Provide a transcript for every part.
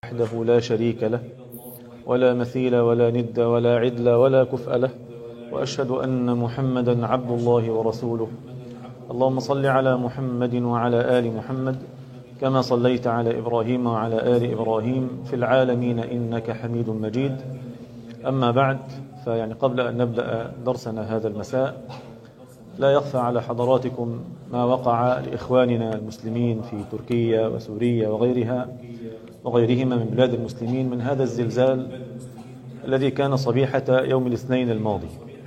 وحده لا شريك له ولا مثيل ولا ند ولا عدل ولا كفء له وأشهد أن محمدا عبد الله ورسوله اللهم صل على محمد وعلى آل محمد كما صليت على إبراهيم وعلى آل إبراهيم في العالمين إنك حميد مجيد أما بعد فيعني قبل أن نبدأ درسنا هذا المساء لا يخفى على حضراتكم ما وقع لإخواننا المسلمين في تركيا وسوريا وغيرها وغيرهما من بلاد المسلمين من هذا الزلزال الذي كان صبيحة يوم الاثنين الماضي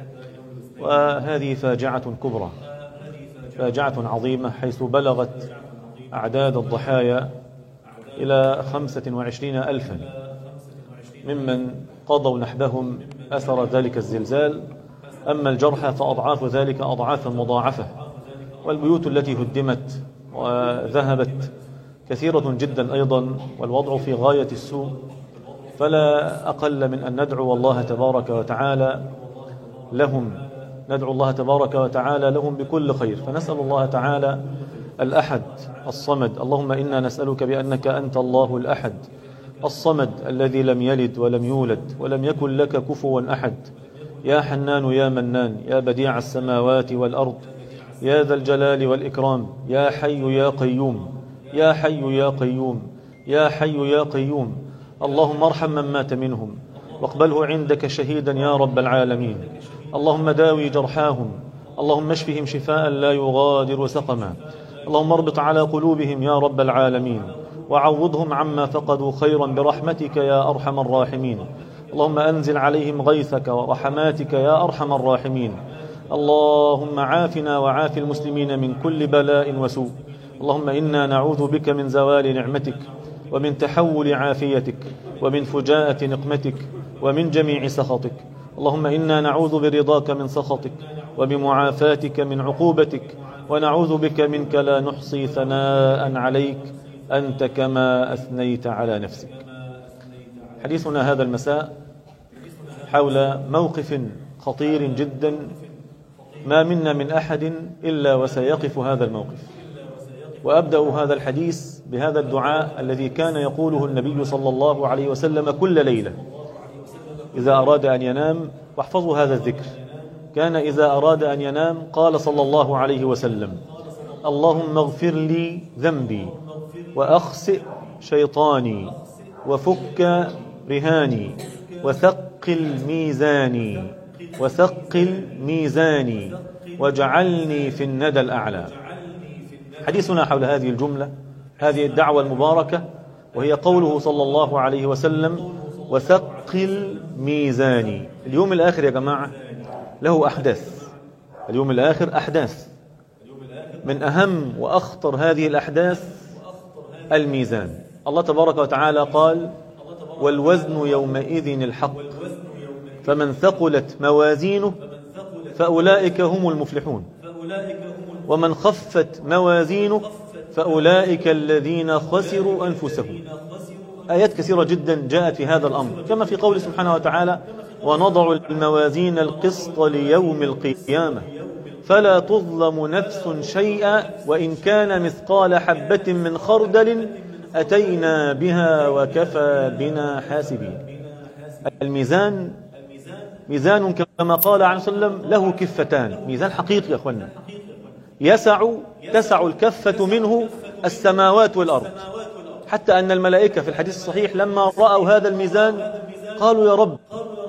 وهذه فاجعة كبرى فاجعة عظيمة حيث بلغت أعداد الضحايا إلى خمسة وعشرين ألفا ممن قضوا نحبهم أثر ذلك الزلزال أما الجرحى فأضعاف ذلك أضعافا مضاعفة والبيوت التي هدمت وذهبت كثيرة جدا أيضا والوضع في غاية السوء فلا أقل من أن ندعو الله تبارك وتعالى لهم ندعو الله تبارك وتعالى لهم بكل خير فنسأل الله تعالى الأحد الصمد اللهم إنا نسألك بأنك أنت الله الأحد الصمد الذي لم يلد ولم يولد ولم يكن لك كفوا أحد يا حنان يا منان يا بديع السماوات والأرض يا ذا الجلال والإكرام يا حي يا قيوم يا حي يا قيوم يا حي يا قيوم اللهم ارحم من مات منهم واقبله عندك شهيدا يا رب العالمين اللهم داوي جرحاهم اللهم اشفهم شفاء لا يغادر سقما اللهم اربط على قلوبهم يا رب العالمين وعوضهم عما فقدوا خيرا برحمتك يا أرحم الراحمين اللهم أنزل عليهم غيثك ورحماتك يا أرحم الراحمين اللهم عافنا وعاف المسلمين من كل بلاء وسوء اللهم إنا نعوذ بك من زوال نعمتك ومن تحول عافيتك ومن فجاءة نقمتك ومن جميع سخطك اللهم إنا نعوذ برضاك من سخطك وبمعافاتك من عقوبتك ونعوذ بك منك لا نحصي ثناء عليك أنت كما أثنيت على نفسك حديثنا هذا المساء حول موقف خطير جدا ما منا من أحد إلا وسيقف هذا الموقف وأبدأ هذا الحديث بهذا الدعاء الذي كان يقوله النبي صلى الله عليه وسلم كل ليلة إذا أراد أن ينام واحفظوا هذا الذكر كان إذا أراد أن ينام قال صلى الله عليه وسلم اللهم اغفر لي ذنبي وأخسئ شيطاني وفك رهاني وثقل ميزاني وثقل ميزاني واجعلني في الندى الأعلى حديثنا حول هذه الجملة هذه الدعوة المباركة وهي قوله صلى الله عليه وسلم وثقل ميزاني اليوم الآخر يا جماعة له أحداث اليوم الآخر أحداث من أهم وأخطر هذه الأحداث الميزان الله تبارك وتعالى قال والوزن يومئذ الحق فمن ثقلت موازينه فأولئك هم المفلحون ومن خفت موازينه فأولئك الذين خسروا أنفسهم آيات كثيرة جدا جاءت في هذا الأمر كما في قول سبحانه وتعالى ونضع الموازين القسط ليوم القيامة فلا تظلم نفس شيئا وإن كان مثقال حبة من خردل أتينا بها وكفى بنا حاسبين الميزان ميزان كما قال عليه وسلم له كفتان ميزان حقيقي يا أخوانا يسع تسع الكفة منه السماوات والأرض حتى أن الملائكة في الحديث الصحيح لما رأوا هذا الميزان قالوا يا رب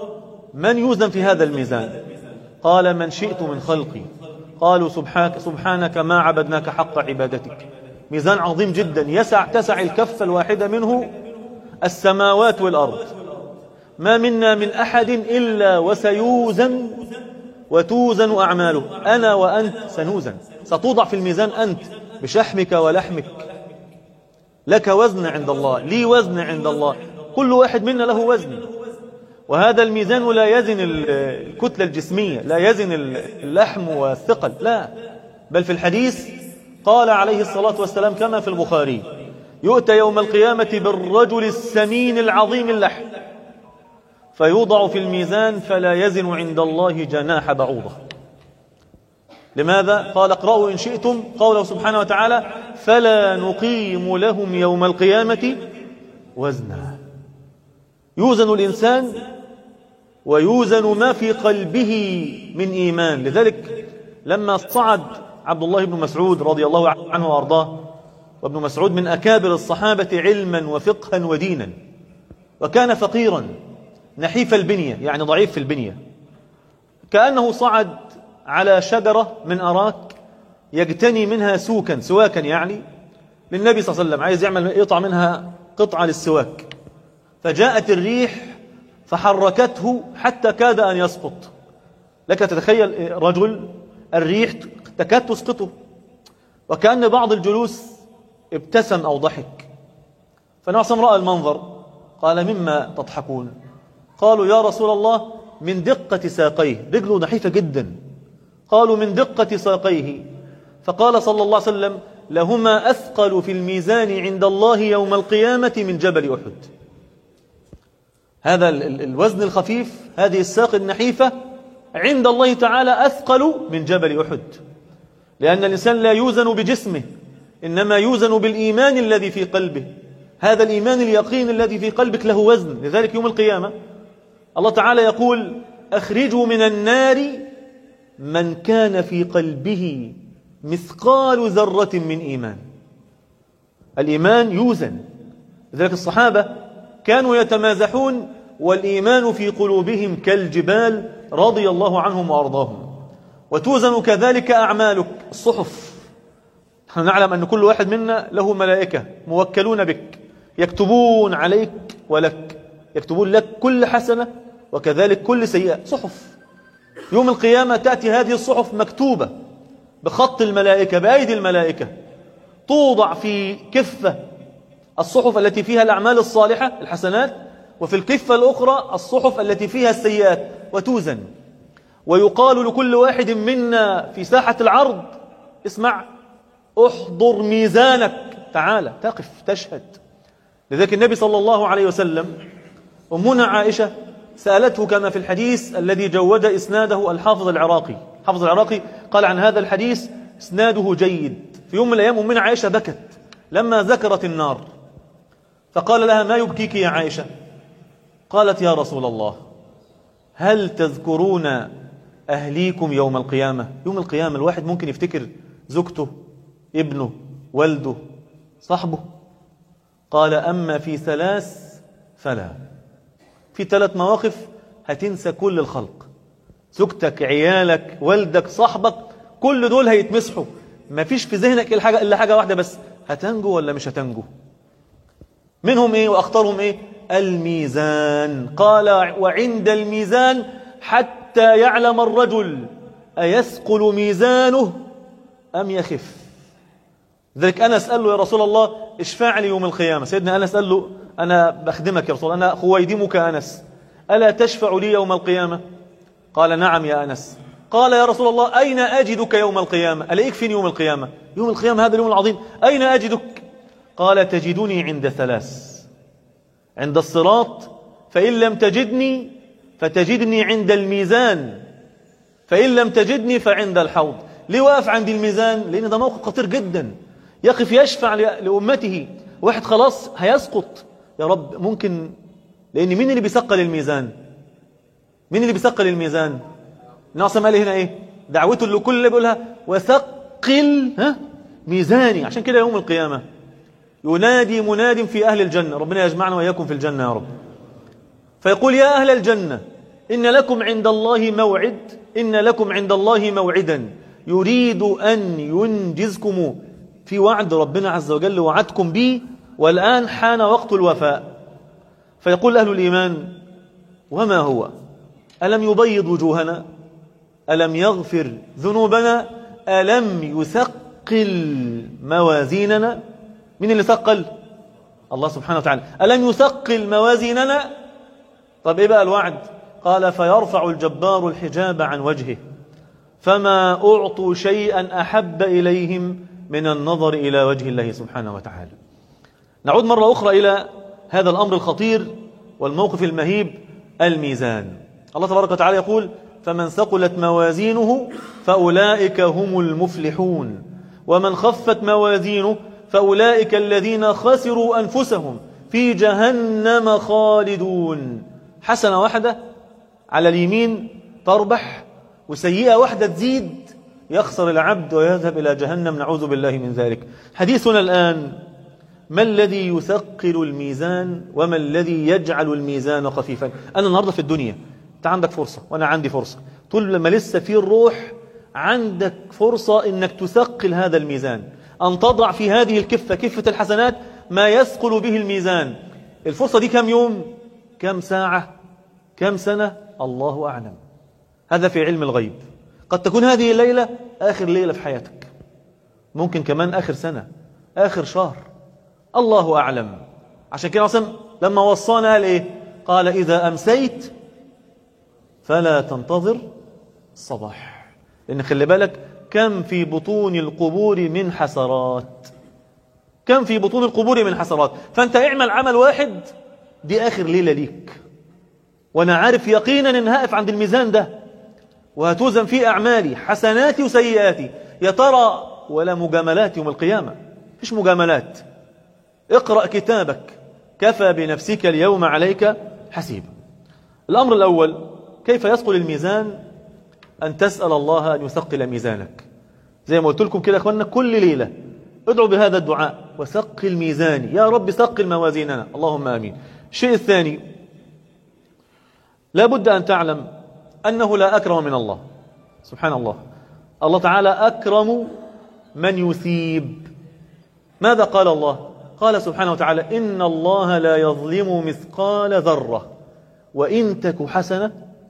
من يوزن في هذا الميزان قال من شئت من خلقي قالوا سبحانك, سبحانك ما عبدناك حق عبادتك ميزان عظيم جدا يسع تسع الكفة الواحدة منه السماوات والأرض ما منا من أحد إلا وسيوزن وتوزن أعماله أنا وأنت سنوزن ستوضع في الميزان أنت بشحمك ولحمك لك وزن عند الله لي وزن عند الله كل واحد منا له وزن وهذا الميزان لا يزن الكتلة الجسمية لا يزن اللحم والثقل لا بل في الحديث قال عليه الصلاة والسلام كما في البخاري يؤتى يوم القيامة بالرجل السمين العظيم اللحم فيوضع في الميزان فلا يزن عند الله جناح بعوضة لماذا؟ قال اقرأوا إن شئتم قوله سبحانه وتعالى فلا نقيم لهم يوم القيامة وزنا يوزن الإنسان ويوزن ما في قلبه من إيمان لذلك لما صعد عبد الله بن مسعود رضي الله عنه وأرضاه وابن مسعود من أكابر الصحابة علما وفقها ودينا وكان فقيرا نحيف البنية يعني ضعيف في البنية كأنه صعد على شجرة من أراك يجتني منها سوكا سواكا يعني للنبي صلى الله عليه وسلم عايز يعمل يقطع منها قطعة للسواك فجاءت الريح فحركته حتى كاد أن يسقط لك تتخيل رجل الريح تكاد تسقطه وكأن بعض الجلوس ابتسم أو ضحك فنعصم رأى المنظر قال مما تضحكون قالوا يا رسول الله من دقة ساقيه رجله نحيفة جدا قالوا من دقة ساقيه فقال صلى الله عليه وسلم لهما أثقل في الميزان عند الله يوم القيامة من جبل أحد هذا الوزن الخفيف هذه الساق النحيفة عند الله تعالى أثقل من جبل أحد لأن الإنسان لا يوزن بجسمه إنما يوزن بالإيمان الذي في قلبه هذا الإيمان اليقين الذي في قلبك له وزن لذلك يوم القيامة الله تعالى يقول أخرجوا من النار من كان في قلبه مثقال ذرة من إيمان الإيمان يوزن لذلك الصحابة كانوا يتمازحون والإيمان في قلوبهم كالجبال رضي الله عنهم وأرضاهم وتوزن كذلك أعمالك الصحف نحن نعلم أن كل واحد منا له ملائكة موكلون بك يكتبون عليك ولك يكتبون لك كل حسنة وكذلك كل سيئة صحف يوم القيامة تأتي هذه الصحف مكتوبة بخط الملائكة بأيدي الملائكة توضع في كفة الصحف التي فيها الأعمال الصالحة الحسنات وفي الكفة الأخرى الصحف التي فيها السيئات وتوزن ويقال لكل واحد منا في ساحة العرض اسمع احضر ميزانك تعال تقف تشهد لذلك النبي صلى الله عليه وسلم أمنا عائشة سألته كما في الحديث الذي جود إسناده الحافظ العراقي حافظ العراقي قال عن هذا الحديث إسناده جيد في يوم من الأيام أمنا عائشة بكت لما ذكرت النار فقال لها ما يبكيك يا عائشة قالت يا رسول الله هل تذكرون أهليكم يوم القيامة يوم القيامة الواحد ممكن يفتكر زوجته ابنه والده صاحبه قال أما في ثلاث فلا في ثلاث مواقف هتنسى كل الخلق زوجتك عيالك والدك صاحبك كل دول هيتمسحوا ما فيش في ذهنك إلا حاجة, إلا حاجة واحدة بس هتنجو ولا مش هتنجو منهم إيه وأخطرهم إيه الميزان قال وعند الميزان حتى يعلم الرجل أيثقل ميزانه أم يخف ذلك أنا أسأله يا رسول الله اشفع لي يوم القيامة سيدنا أنس قال له أنا بخدمك يا رسول الله أنا خويدمك أنس ألا تشفع لي يوم القيامة قال نعم يا أنس قال يا رسول الله أين أجدك يوم القيامة ألاقيك فين يوم القيامة يوم القيامة هذا اليوم العظيم أين أجدك قال تجدني عند ثلاث عند الصراط فإن لم تجدني فتجدني عند الميزان فإن لم تجدني فعند الحوض ليه واقف عند الميزان لأن ده موقف خطير جدا يقف يشفع لأمته واحد خلاص هيسقط يا رب ممكن لأن مين اللي بيثقل الميزان مين اللي بيثقل الميزان ناصم قال هنا ايه دعوته اللي كل اللي بيقولها وثقل ها ميزاني عشان كده يوم القيامة ينادي مناد في أهل الجنة ربنا يجمعنا وإياكم في الجنة يا رب فيقول يا أهل الجنة إن لكم عند الله موعد إن لكم عند الله موعدا يريد أن ينجزكم في وعد ربنا عز وجل وعدكم به والآن حان وقت الوفاء فيقول أهل الإيمان وما هو ألم يبيض وجوهنا ألم يغفر ذنوبنا ألم يثقل موازيننا من اللي ثقل الله سبحانه وتعالى ألم يثقل موازيننا طب إيه بقى الوعد قال فيرفع الجبار الحجاب عن وجهه فما أعطوا شيئا أحب إليهم من النظر إلى وجه الله سبحانه وتعالى نعود مرة أخرى إلى هذا الأمر الخطير والموقف المهيب الميزان الله تبارك وتعالى يقول فمن ثقلت موازينه فأولئك هم المفلحون ومن خفت موازينه فأولئك الذين خسروا أنفسهم في جهنم خالدون حسنة واحدة على اليمين تربح وسيئة واحدة تزيد يخسر العبد ويذهب إلى جهنم نعوذ بالله من ذلك حديثنا الآن ما الذي يثقل الميزان وما الذي يجعل الميزان خفيفا أنا النهاردة في الدنيا أنت عندك فرصة وأنا عندي فرصة طول ما لسه في الروح عندك فرصة أنك تثقل هذا الميزان أن تضع في هذه الكفة كفة الحسنات ما يثقل به الميزان الفرصة دي كم يوم كم ساعة كم سنة الله أعلم هذا في علم الغيب قد تكون هذه الليلة آخر ليلة في حياتك ممكن كمان آخر سنة آخر شهر الله أعلم عشان كده أصلا لما وصانا قال إيه قال إذا أمسيت فلا تنتظر الصباح لأن خلي بالك كم في بطون القبور من حسرات كم في بطون القبور من حسرات فأنت اعمل عمل واحد دي آخر ليلة ليك وأنا عارف يقينا إن هقف عند الميزان ده وهتوزن فيه أعمالي حسناتي وسيئاتي يا ترى ولا مجاملات يوم القيامة فيش مجاملات اقرأ كتابك كفى بنفسك اليوم عليك حسيبا الأمر الأول كيف يثقل الميزان أن تسأل الله أن يثقل ميزانك زي ما قلت لكم كده أخوانا كل ليلة ادعوا بهذا الدعاء وثقل ميزاني يا رب ثقل موازيننا اللهم آمين الشيء الثاني لا بد أن تعلم أنه لا أكرم من الله سبحان الله الله تعالى أكرم من يثيب ماذا قال الله قال سبحانه وتعالى إن الله لا يظلم مثقال ذرة وإن تك حسنة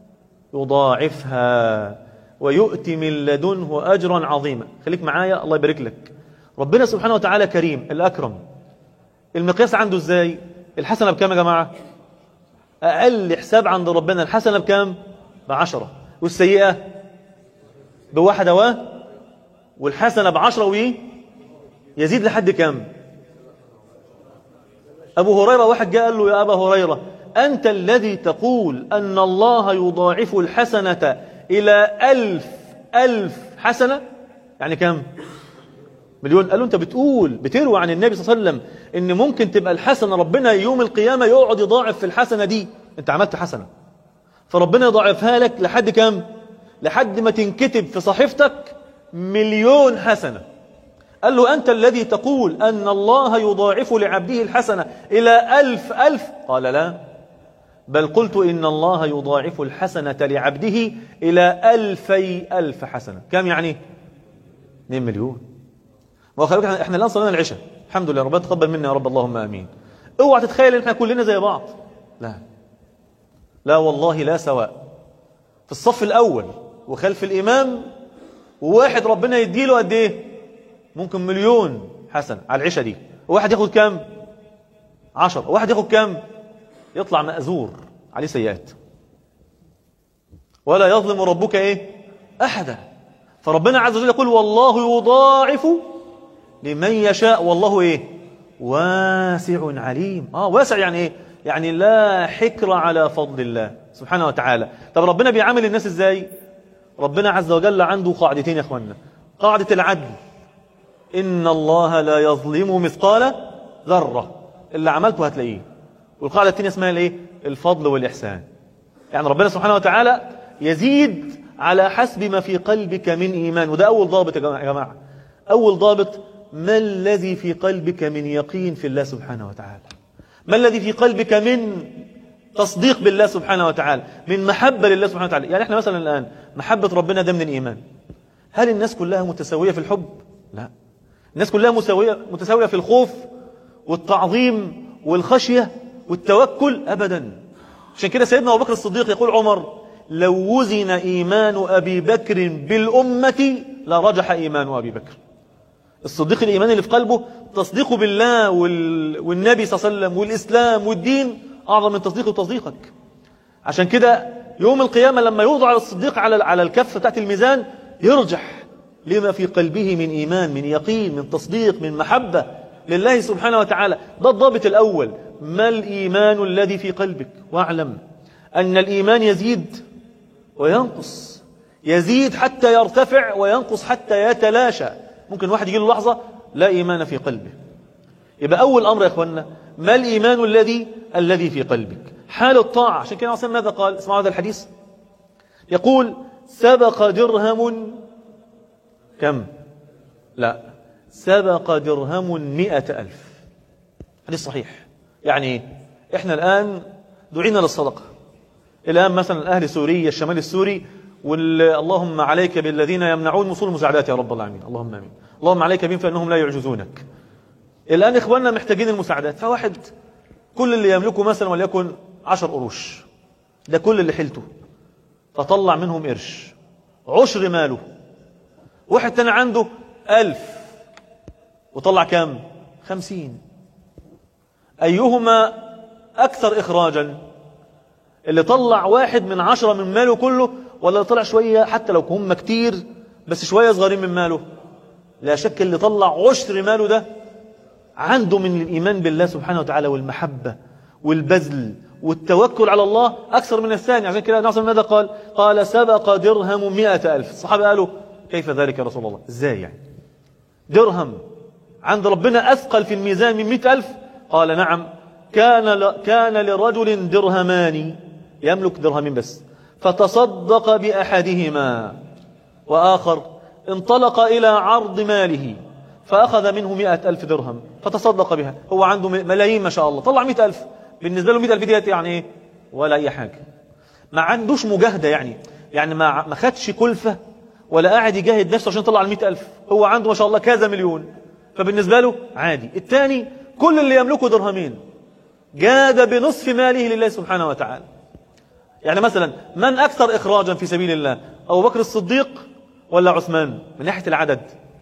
يضاعفها ويؤتي من لدنه أجرا عظيما خليك معايا الله يبارك لك ربنا سبحانه وتعالى كريم الأكرم المقياس عنده ازاي الحسنة بكام يا جماعة أقل حساب عند ربنا الحسنة بكام بعشرة والسيئة بواحدة و والحسنة بعشرة وإيه يزيد لحد كام أبو هريرة واحد جاء قال له يا أبا هريرة أنت الذي تقول أن الله يضاعف الحسنة إلى ألف ألف حسنة يعني كم مليون قال له أنت بتقول بتروى عن النبي صلى الله عليه وسلم إن ممكن تبقى الحسنة ربنا يوم القيامة يقعد يضاعف في الحسنة دي أنت عملت حسنة فربنا يضاعفها لك لحد كم لحد ما تنكتب في صحيفتك مليون حسنة قال له أنت الذي تقول أن الله يضاعف لعبده الحسنة إلى ألف ألف قال لا بل قلت إن الله يضاعف الحسنة لعبده إلى ألفي ألف حسنة كم يعني 2 مليون ما خليك احنا الآن صلينا العشاء الحمد لله ربنا تقبل منا يا رب اللهم آمين اوعى تتخيل ان احنا كلنا زي بعض لا لا والله لا سواء في الصف الأول وخلف الإمام وواحد ربنا يديله قد ايه ممكن مليون حسن على العشاء دي واحد ياخد كام عشر واحد ياخد كام يطلع مأزور عليه سيئات ولا يظلم ربك ايه احدا فربنا عز وجل يقول والله يضاعف لمن يشاء والله ايه واسع عليم اه واسع يعني ايه يعني لا حكر على فضل الله سبحانه وتعالى طب ربنا بيعامل الناس ازاي ربنا عز وجل عنده قاعدتين يا اخوانا قاعدة العدل إن الله لا يظلم مثقال ذرة اللي عملته هتلاقيه والقاعدة الثانية اسمها الايه الفضل والإحسان يعني ربنا سبحانه وتعالى يزيد على حسب ما في قلبك من إيمان وده أول ضابط يا جماعة أول ضابط ما الذي في قلبك من يقين في الله سبحانه وتعالى ما الذي في قلبك من تصديق بالله سبحانه وتعالى من محبة لله سبحانه وتعالى يعني احنا مثلا الآن محبة ربنا ده من الإيمان هل الناس كلها متساوية في الحب لا الناس كلها مساوية متساوية في الخوف والتعظيم والخشية والتوكل أبدا عشان كده سيدنا أبو بكر الصديق يقول عمر لو وزن إيمان أبي بكر بالأمة لرجح إيمان أبي بكر الصديق الإيمان اللي في قلبه تصديقه بالله وال... والنبي صلى الله عليه وسلم والإسلام والدين أعظم من تصديقه وتصديقك عشان كده يوم القيامة لما يوضع الصديق على على الكفة بتاعت الميزان يرجح لما في قلبه من إيمان من يقين من تصديق من محبة لله سبحانه وتعالى ده الضابط الأول ما الإيمان الذي في قلبك واعلم أن الإيمان يزيد وينقص يزيد حتى يرتفع وينقص حتى يتلاشى ممكن واحد يجي له لحظة لا إيمان في قلبه يبقى أول أمر يا إخوانا ما الإيمان الذي الذي في قلبك حال الطاعة عشان كده عصام ماذا قال اسمعوا هذا الحديث يقول سبق درهم كم لا سبق درهم مئة ألف حديث صحيح يعني إحنا الآن دعينا للصدقة الآن مثلا أهل سوريا الشمال السوري اللهم عليك بالذين يمنعون وصول المساعدات يا رب العالمين اللهم امين اللهم عليك بهم فانهم لا يعجزونك الان اخواننا محتاجين المساعدات فواحد كل اللي يملكه مثلا وليكن عشر قروش ده كل اللي حيلته فطلع منهم قرش عشر ماله واحد تاني عنده ألف وطلع كام خمسين أيهما أكثر إخراجا اللي طلع واحد من عشرة من ماله كله ولا اللي طلع شوية حتى لو هم كتير بس شوية صغيرين من ماله لا شك اللي طلع عشر ماله ده عنده من الإيمان بالله سبحانه وتعالى والمحبة والبذل والتوكل على الله أكثر من الثاني عشان كده ناصر ماذا قال قال سبق درهم مئة ألف الصحابة قالوا كيف ذلك يا رسول الله ازاي يعني درهم عند ربنا أثقل في الميزان من مئة ألف قال نعم كان, ل... كان لرجل درهمان يملك درهمين بس فتصدق بأحدهما وآخر انطلق إلى عرض ماله فأخذ منه مئة ألف درهم فتصدق بها هو عنده ملايين ما شاء الله طلع مئة ألف بالنسبة له مئة ألف ديت يعني إيه ولا أي حاجة ما عندوش مجاهدة يعني يعني ما ما خدش كلفة ولا قاعد يجاهد نفسه عشان يطلع المئة ألف هو عنده ما شاء الله كذا مليون فبالنسبة له عادي الثاني كل اللي يملكه درهمين جاد بنصف ماله لله سبحانه وتعالى يعني مثلا من أكثر إخراجا في سبيل الله أبو بكر الصديق ولا عثمان من ناحية العدد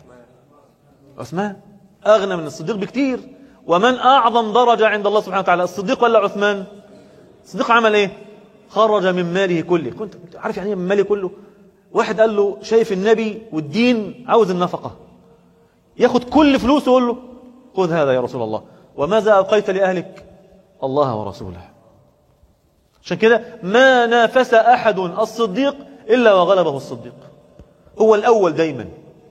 عثمان أغنى من الصديق بكتير ومن أعظم درجة عند الله سبحانه وتعالى الصديق ولا عثمان الصديق عمل إيه خرج من ماله كله كنت عارف يعني من ماله كله واحد قال له شايف النبي والدين عاوز النفقة ياخد كل فلوسه ويقول له خذ هذا يا رسول الله وماذا أبقيت لأهلك الله ورسوله عشان كده ما نافس أحد الصديق إلا وغلبه الصديق هو الأول دايما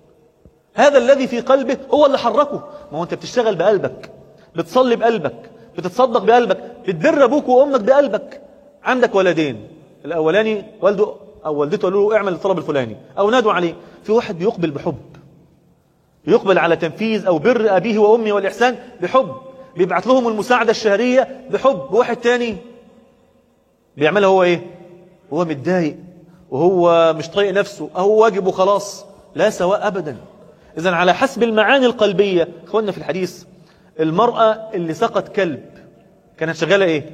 هذا الذي في قلبه هو اللي حركه ما هو أنت بتشتغل بقلبك بتصلي بقلبك بتتصدق بقلبك بتبر أبوك وأمك بقلبك عندك ولدين الأولاني والده أو والدته قالوا له اعمل الطلب الفلاني أو نادوا عليه في واحد بيقبل بحب بيقبل على تنفيذ أو بر أبيه وأمه والإحسان بحب بيبعت لهم المساعدة الشهرية بحب واحد تاني بيعملها هو ايه هو متضايق وهو مش طايق نفسه اهو واجب وخلاص لا سواء ابدا اذا على حسب المعاني القلبية اخوانا في الحديث المرأة اللي سقط كلب كانت شغالة ايه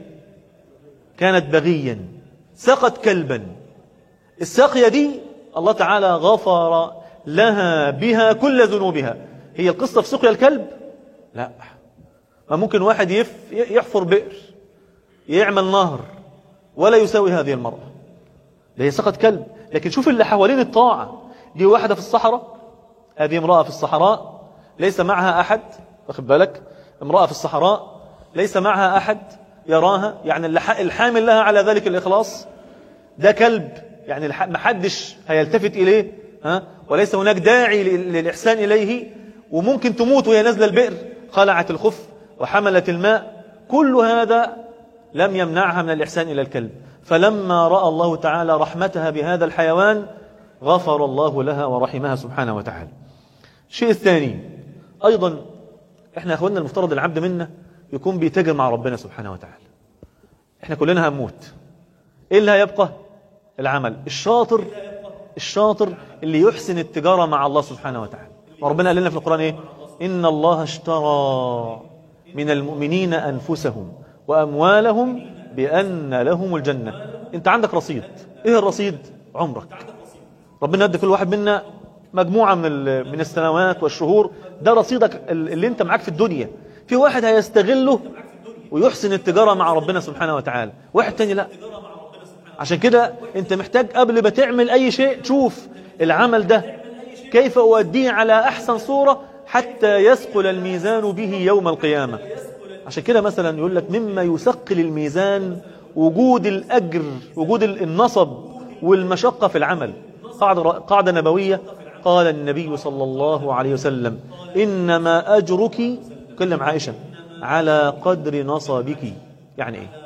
كانت بغيا سقط كلبا الساقية دي الله تعالى غفر لها بها كل ذنوبها هي القصة في سقيا الكلب لا ما ممكن واحد يف يحفر بئر يعمل نهر ولا يساوي هذه المرأة ده هي سقط كلب لكن شوف اللي حوالين الطاعة دي واحدة في الصحراء هذه امرأة في الصحراء ليس معها أحد واخد بالك امرأة في الصحراء ليس معها أحد يراها يعني الحامل لها على ذلك الإخلاص ده كلب يعني محدش هيلتفت إليه ها وليس هناك داعي للإحسان إليه وممكن تموت وهي نازلة البئر خلعت الخف وحملت الماء كل هذا لم يمنعها من الإحسان إلى الكلب فلما رأى الله تعالى رحمتها بهذا الحيوان غفر الله لها ورحمها سبحانه وتعالى الشيء الثاني أيضا احنا أخوانا المفترض العبد منا يكون بيتاجر مع ربنا سبحانه وتعالى احنا كلنا هنموت ايه اللي هيبقى العمل الشاطر الشاطر اللي يحسن التجارة مع الله سبحانه وتعالى وربنا قال لنا في القرآن ايه إن الله اشترى من المؤمنين أنفسهم وأموالهم بأن لهم الجنة أنت عندك رصيد إيه الرصيد؟ عمرك ربنا يدي كل واحد منا مجموعة من من السنوات والشهور ده رصيدك اللي أنت معاك في الدنيا في واحد هيستغله ويحسن التجارة مع ربنا سبحانه وتعالى واحد تاني لا عشان كده أنت محتاج قبل ما تعمل أي شيء تشوف العمل ده كيف أؤديه على أحسن صورة حتى يثقل الميزان به يوم القيامة عشان كده مثلا يقول لك مما يثقل الميزان وجود الأجر وجود النصب والمشقة في العمل قاعدة, قاعدة نبوية قال النبي صلى الله عليه وسلم إنما أجرك كلم عائشة على قدر نصبك يعني ايه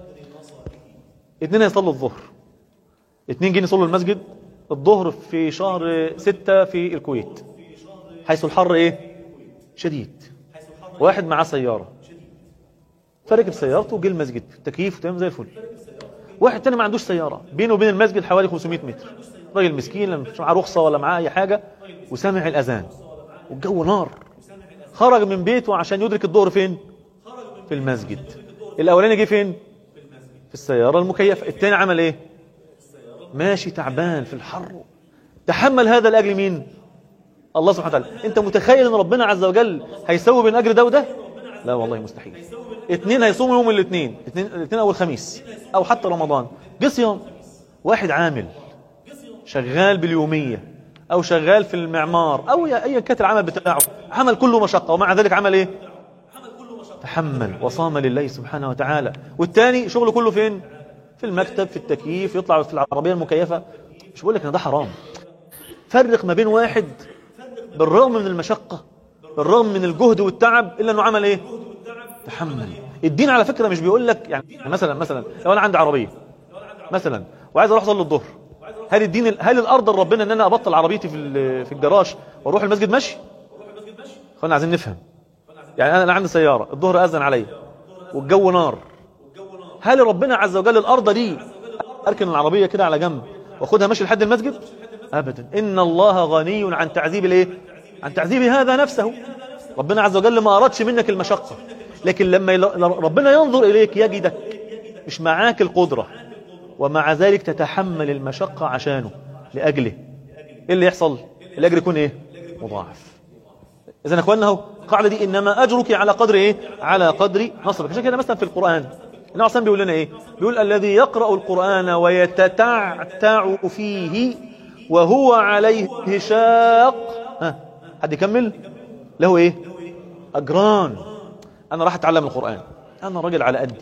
اتنين هيصلوا الظهر اتنين جايين يصلوا المسجد الظهر في شهر ستة في الكويت حيث الحر ايه شديد واحد معاه سيارة فركب سيارته وجه المسجد تكييف وتمام زي الفل واحد تاني ما عندوش سيارة بينه وبين المسجد حوالي 500 متر راجل مسكين مش معاه رخصة ولا معاه أي حاجة وسامع الأذان والجو نار خرج من بيته عشان يدرك الظهر فين في المسجد الأولاني جه فين في السيارة المكيفة التاني عمل ايه ماشي تعبان في الحر تحمل هذا لأجل مين الله سبحانه وتعالى انت متخيل ان ربنا عز وجل هيسوي بين اجر ده وده لا والله مستحيل اتنين هيصوموا يوم الاثنين اتنين, الاثنين او الخميس او حتى رمضان جه صيام واحد عامل شغال باليومية او شغال في المعمار او ايا كانت العمل بتاعه عمل كله مشقة ومع ذلك عمل ايه تحمل وصام لله سبحانه وتعالى والتاني شغله كله فين في المكتب في التكييف يطلع في العربية المكيفة مش بقول لك ان ده حرام فرق ما بين واحد بالرغم من المشقة بالرغم من الجهد والتعب إلا أنه عمل إيه تحمل الدين على فكرة مش بيقول لك يعني مثلا مثلا لو أنا عندي عربية مثلا وعايز أروح أصلي الظهر هل الدين هل الأرض ربنا أن أنا أبطل عربيتي في في الجراج وأروح المسجد مشي خلينا عايزين نفهم يعني أنا عندي سيارة الظهر أذن عليا والجو نار هل ربنا عز وجل الأرض دي أركن العربية كده على جنب وأخدها مشي لحد المسجد أبدا إن الله غني عن تعذيب الإيه عن تعذيب هذا نفسه ربنا عز وجل ما أردش منك المشقة لكن لما ربنا ينظر إليك يجدك مش معاك القدرة ومع ذلك تتحمل المشقة عشانه لأجله إيه اللي يحصل الأجر يكون إيه مضاعف إذا أخواننا هو القاعدة دي إنما أجرك على قدر إيه على قدر نصرك عشان كده مثلا في القرآن النبي عليه بيقول لنا إيه بيقول الذي يقرأ القرآن ويتتعتع فيه وهو عليه شاق ها حد يكمل له ايه اجران انا راح اتعلم القرآن انا راجل على قدي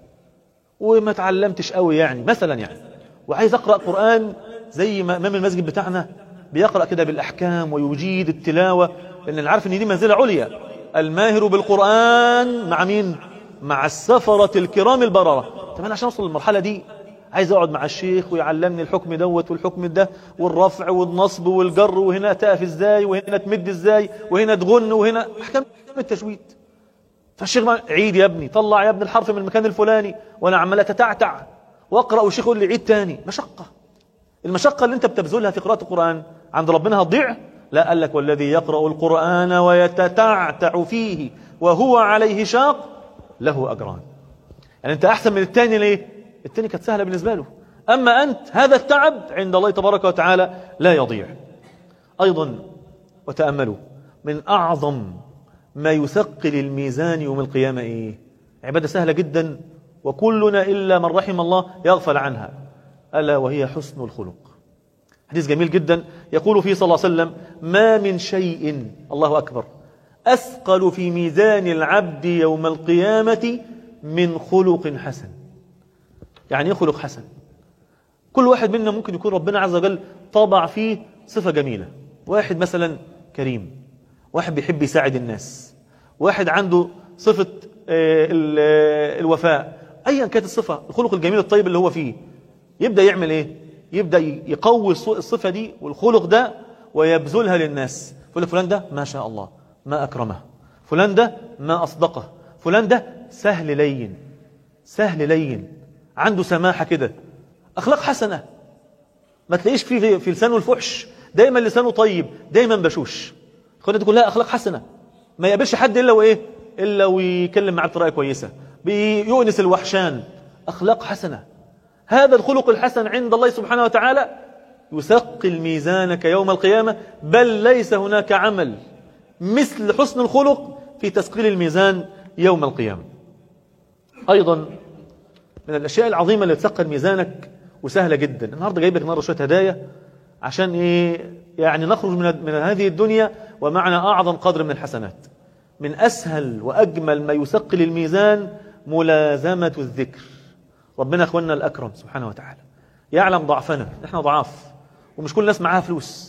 وما اتعلمتش قوي يعني مثلا يعني وعايز اقرأ قرآن زي ما امام المسجد بتاعنا بيقرأ كده بالاحكام ويجيد التلاوة لان انا عارف ان دي منزلة عليا الماهر بالقرآن مع مين مع السفرة الكرام البررة طب انا عشان اوصل للمرحلة دي عايز اقعد مع الشيخ ويعلمني الحكم دوت والحكم ده والرفع والنصب والجر وهنا تقف ازاي وهنا تمد ازاي وهنا تغن وهنا احكام التجويد فالشيخ ما عيد يا ابني طلع يا ابني الحرف من المكان الفلاني وانا عمال اتتعتع واقرا والشيخ يقول لي عيد تاني مشقه المشقه اللي انت بتبذلها في قراءه القران عند ربنا هتضيع لا قال لك والذي يقرا القران ويتتعتع فيه وهو عليه شاق له اجران يعني انت احسن من الثاني ليه التاني كانت سهلة بالنسبة له أما أنت هذا التعب عند الله تبارك وتعالى لا يضيع أيضا وتأملوا من أعظم ما يثقل الميزان يوم القيامة إيه عبادة سهلة جدا وكلنا إلا من رحم الله يغفل عنها ألا وهي حسن الخلق حديث جميل جدا يقول فيه صلى الله عليه وسلم ما من شيء الله أكبر أثقل في ميزان العبد يوم القيامة من خلق حسن يعني ايه خلق حسن كل واحد منا ممكن يكون ربنا عز وجل طبع فيه صفة جميلة واحد مثلا كريم واحد بيحب يساعد الناس واحد عنده صفة الوفاء ايا كانت الصفة الخلق الجميل الطيب اللي هو فيه يبدأ يعمل ايه يبدأ يقوي الصفة دي والخلق ده ويبذلها للناس يقول لك فلان ده ما شاء الله ما أكرمه فلان ده ما أصدقه فلان ده سهل لين سهل لين عنده سماحة كده أخلاق حسنة ما تلاقيش في في لسانه الفحش دايما لسانه طيب دايما بشوش خلينا تقول لها أخلاق حسنة ما يقابلش حد إلا وإيه إلا ويكلم معاه بطريقة كويسة بيؤنس الوحشان أخلاق حسنة هذا الخلق الحسن عند الله سبحانه وتعالى يثقل ميزانك يوم القيامة بل ليس هناك عمل مثل حسن الخلق في تثقيل الميزان يوم القيامة أيضا من الأشياء العظيمة اللي تثقل ميزانك وسهلة جدا النهاردة جايب لك النهاردة شوية هدايا عشان إيه يعني نخرج من, من هذه الدنيا ومعنا أعظم قدر من الحسنات من أسهل وأجمل ما يثقل الميزان ملازمة الذكر ربنا أخواننا الأكرم سبحانه وتعالى يعلم ضعفنا احنا ضعاف ومش كل الناس معاها فلوس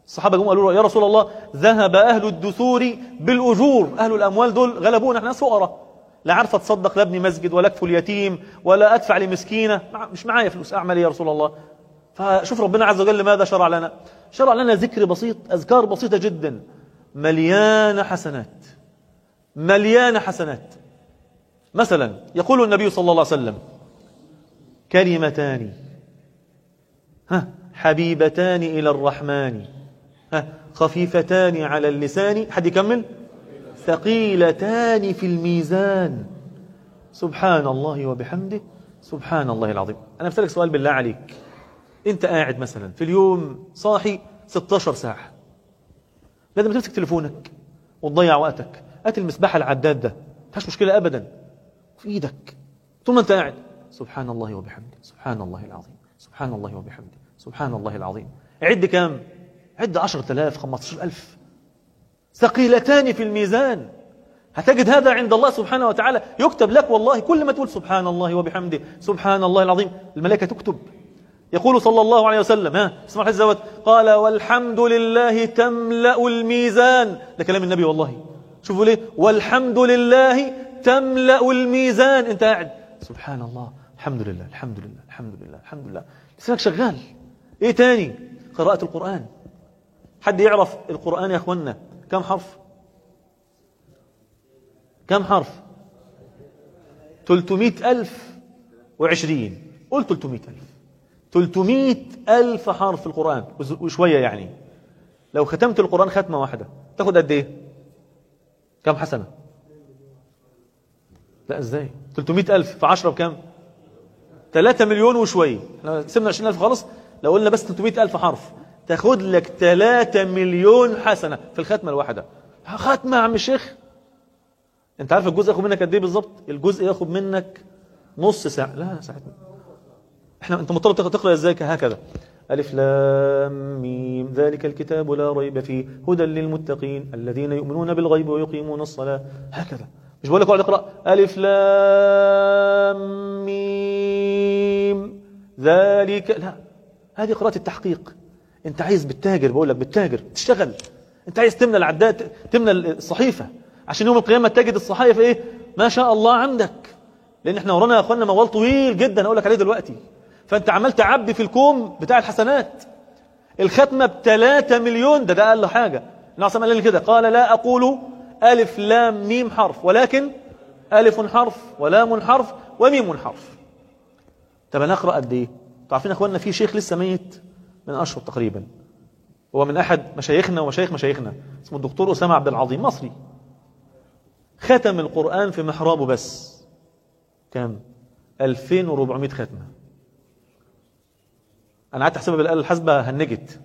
الصحابة جم قالوا له يا رسول الله ذهب أهل الدثور بالأجور أهل الأموال دول غلبونا احنا ناس فقراء لا عارف اتصدق لا ابني مسجد ولا اكفل يتيم ولا ادفع لمسكينه مش معايا فلوس اعمل ايه يا رسول الله فشوف ربنا عز وجل ماذا شرع لنا شرع لنا ذكر بسيط اذكار بسيطه جدا مليانه حسنات مليانه حسنات مثلا يقول النبي صلى الله عليه وسلم كلمتان ها حبيبتان الى الرحمن ها خفيفتان على اللسان حد يكمل ثقيلتان في الميزان سبحان الله وبحمده سبحان الله العظيم أنا بسألك سؤال بالله عليك أنت قاعد مثلا في اليوم صاحي 16 ساعة لازم تمسك تليفونك وتضيع وقتك هات المسبحة العداد ده مفيهاش مشكلة أبدا في إيدك طول ما أنت قاعد سبحان الله وبحمده سبحان الله العظيم سبحان الله وبحمده سبحان الله العظيم عد كام عد 10000 15000 ثقيلتان في الميزان هتجد هذا عند الله سبحانه وتعالى يكتب لك والله كل ما تقول سبحان الله وبحمده سبحان الله العظيم الملائكة تكتب يقول صلى الله عليه وسلم ها اسمع الحديث دوت قال والحمد لله تملأ الميزان ده كلام النبي والله شوفوا ليه والحمد لله تملأ الميزان انت قاعد سبحان الله الحمد لله الحمد لله الحمد لله الحمد لله لسانك شغال ايه تاني قراءة القرآن حد يعرف القرآن يا اخوانا كم حرف كم حرف تلتمائة ألف وعشرين قل تلتمائة ألف تلتمائة ألف حرف في القرآن وشوية يعني لو ختمت القرآن ختمة واحدة تاخد قد ايه كم حسنة لا ازاي 300 ألف في 10 بكم 3 مليون وشوية احنا سيبنا 20 ألف خالص لو قلنا بس 300 ألف حرف تاخد لك 3 مليون حسنة في الختمة الواحدة ختمة يا عم الشيخ انت عارف الجزء ياخد منك قد ايه بالظبط الجزء ياخد منك نص ساعة لا ساعة احنا انت مضطر تقرا ازاي هكذا ألف لام ميم ذلك الكتاب لا ريب فيه هدى للمتقين الذين يؤمنون بالغيب ويقيمون الصلاة هكذا مش بقول لك اقعد اقرا ألف لام ميم ذلك لا هذه قراءة التحقيق انت عايز بالتاجر بقول لك بالتاجر تشتغل انت عايز تملى العداد تملى الصحيفة عشان يوم القيامة تجد الصحائف ايه ما شاء الله عندك لان احنا ورانا يا اخوانا موال طويل جدا اقول لك عليه دلوقتي فانت عمال تعبي في الكوم بتاع الحسنات الختمة بثلاثة مليون ده ده أقل حاجة النبي قال لي كده قال لا أقول ألف لام ميم حرف ولكن ألف حرف ولام حرف وميم حرف طب أنا أقرأ قد إيه تعرفين يا أخواننا في شيخ لسه ميت من أشهر تقريبا هو من أحد مشايخنا ومشايخ مشايخنا اسمه الدكتور أسامة عبد العظيم مصري ختم القرآن في محرابه بس كام 2400 ختمه انا قعدت احسبها بالاله الحاسبه هنجت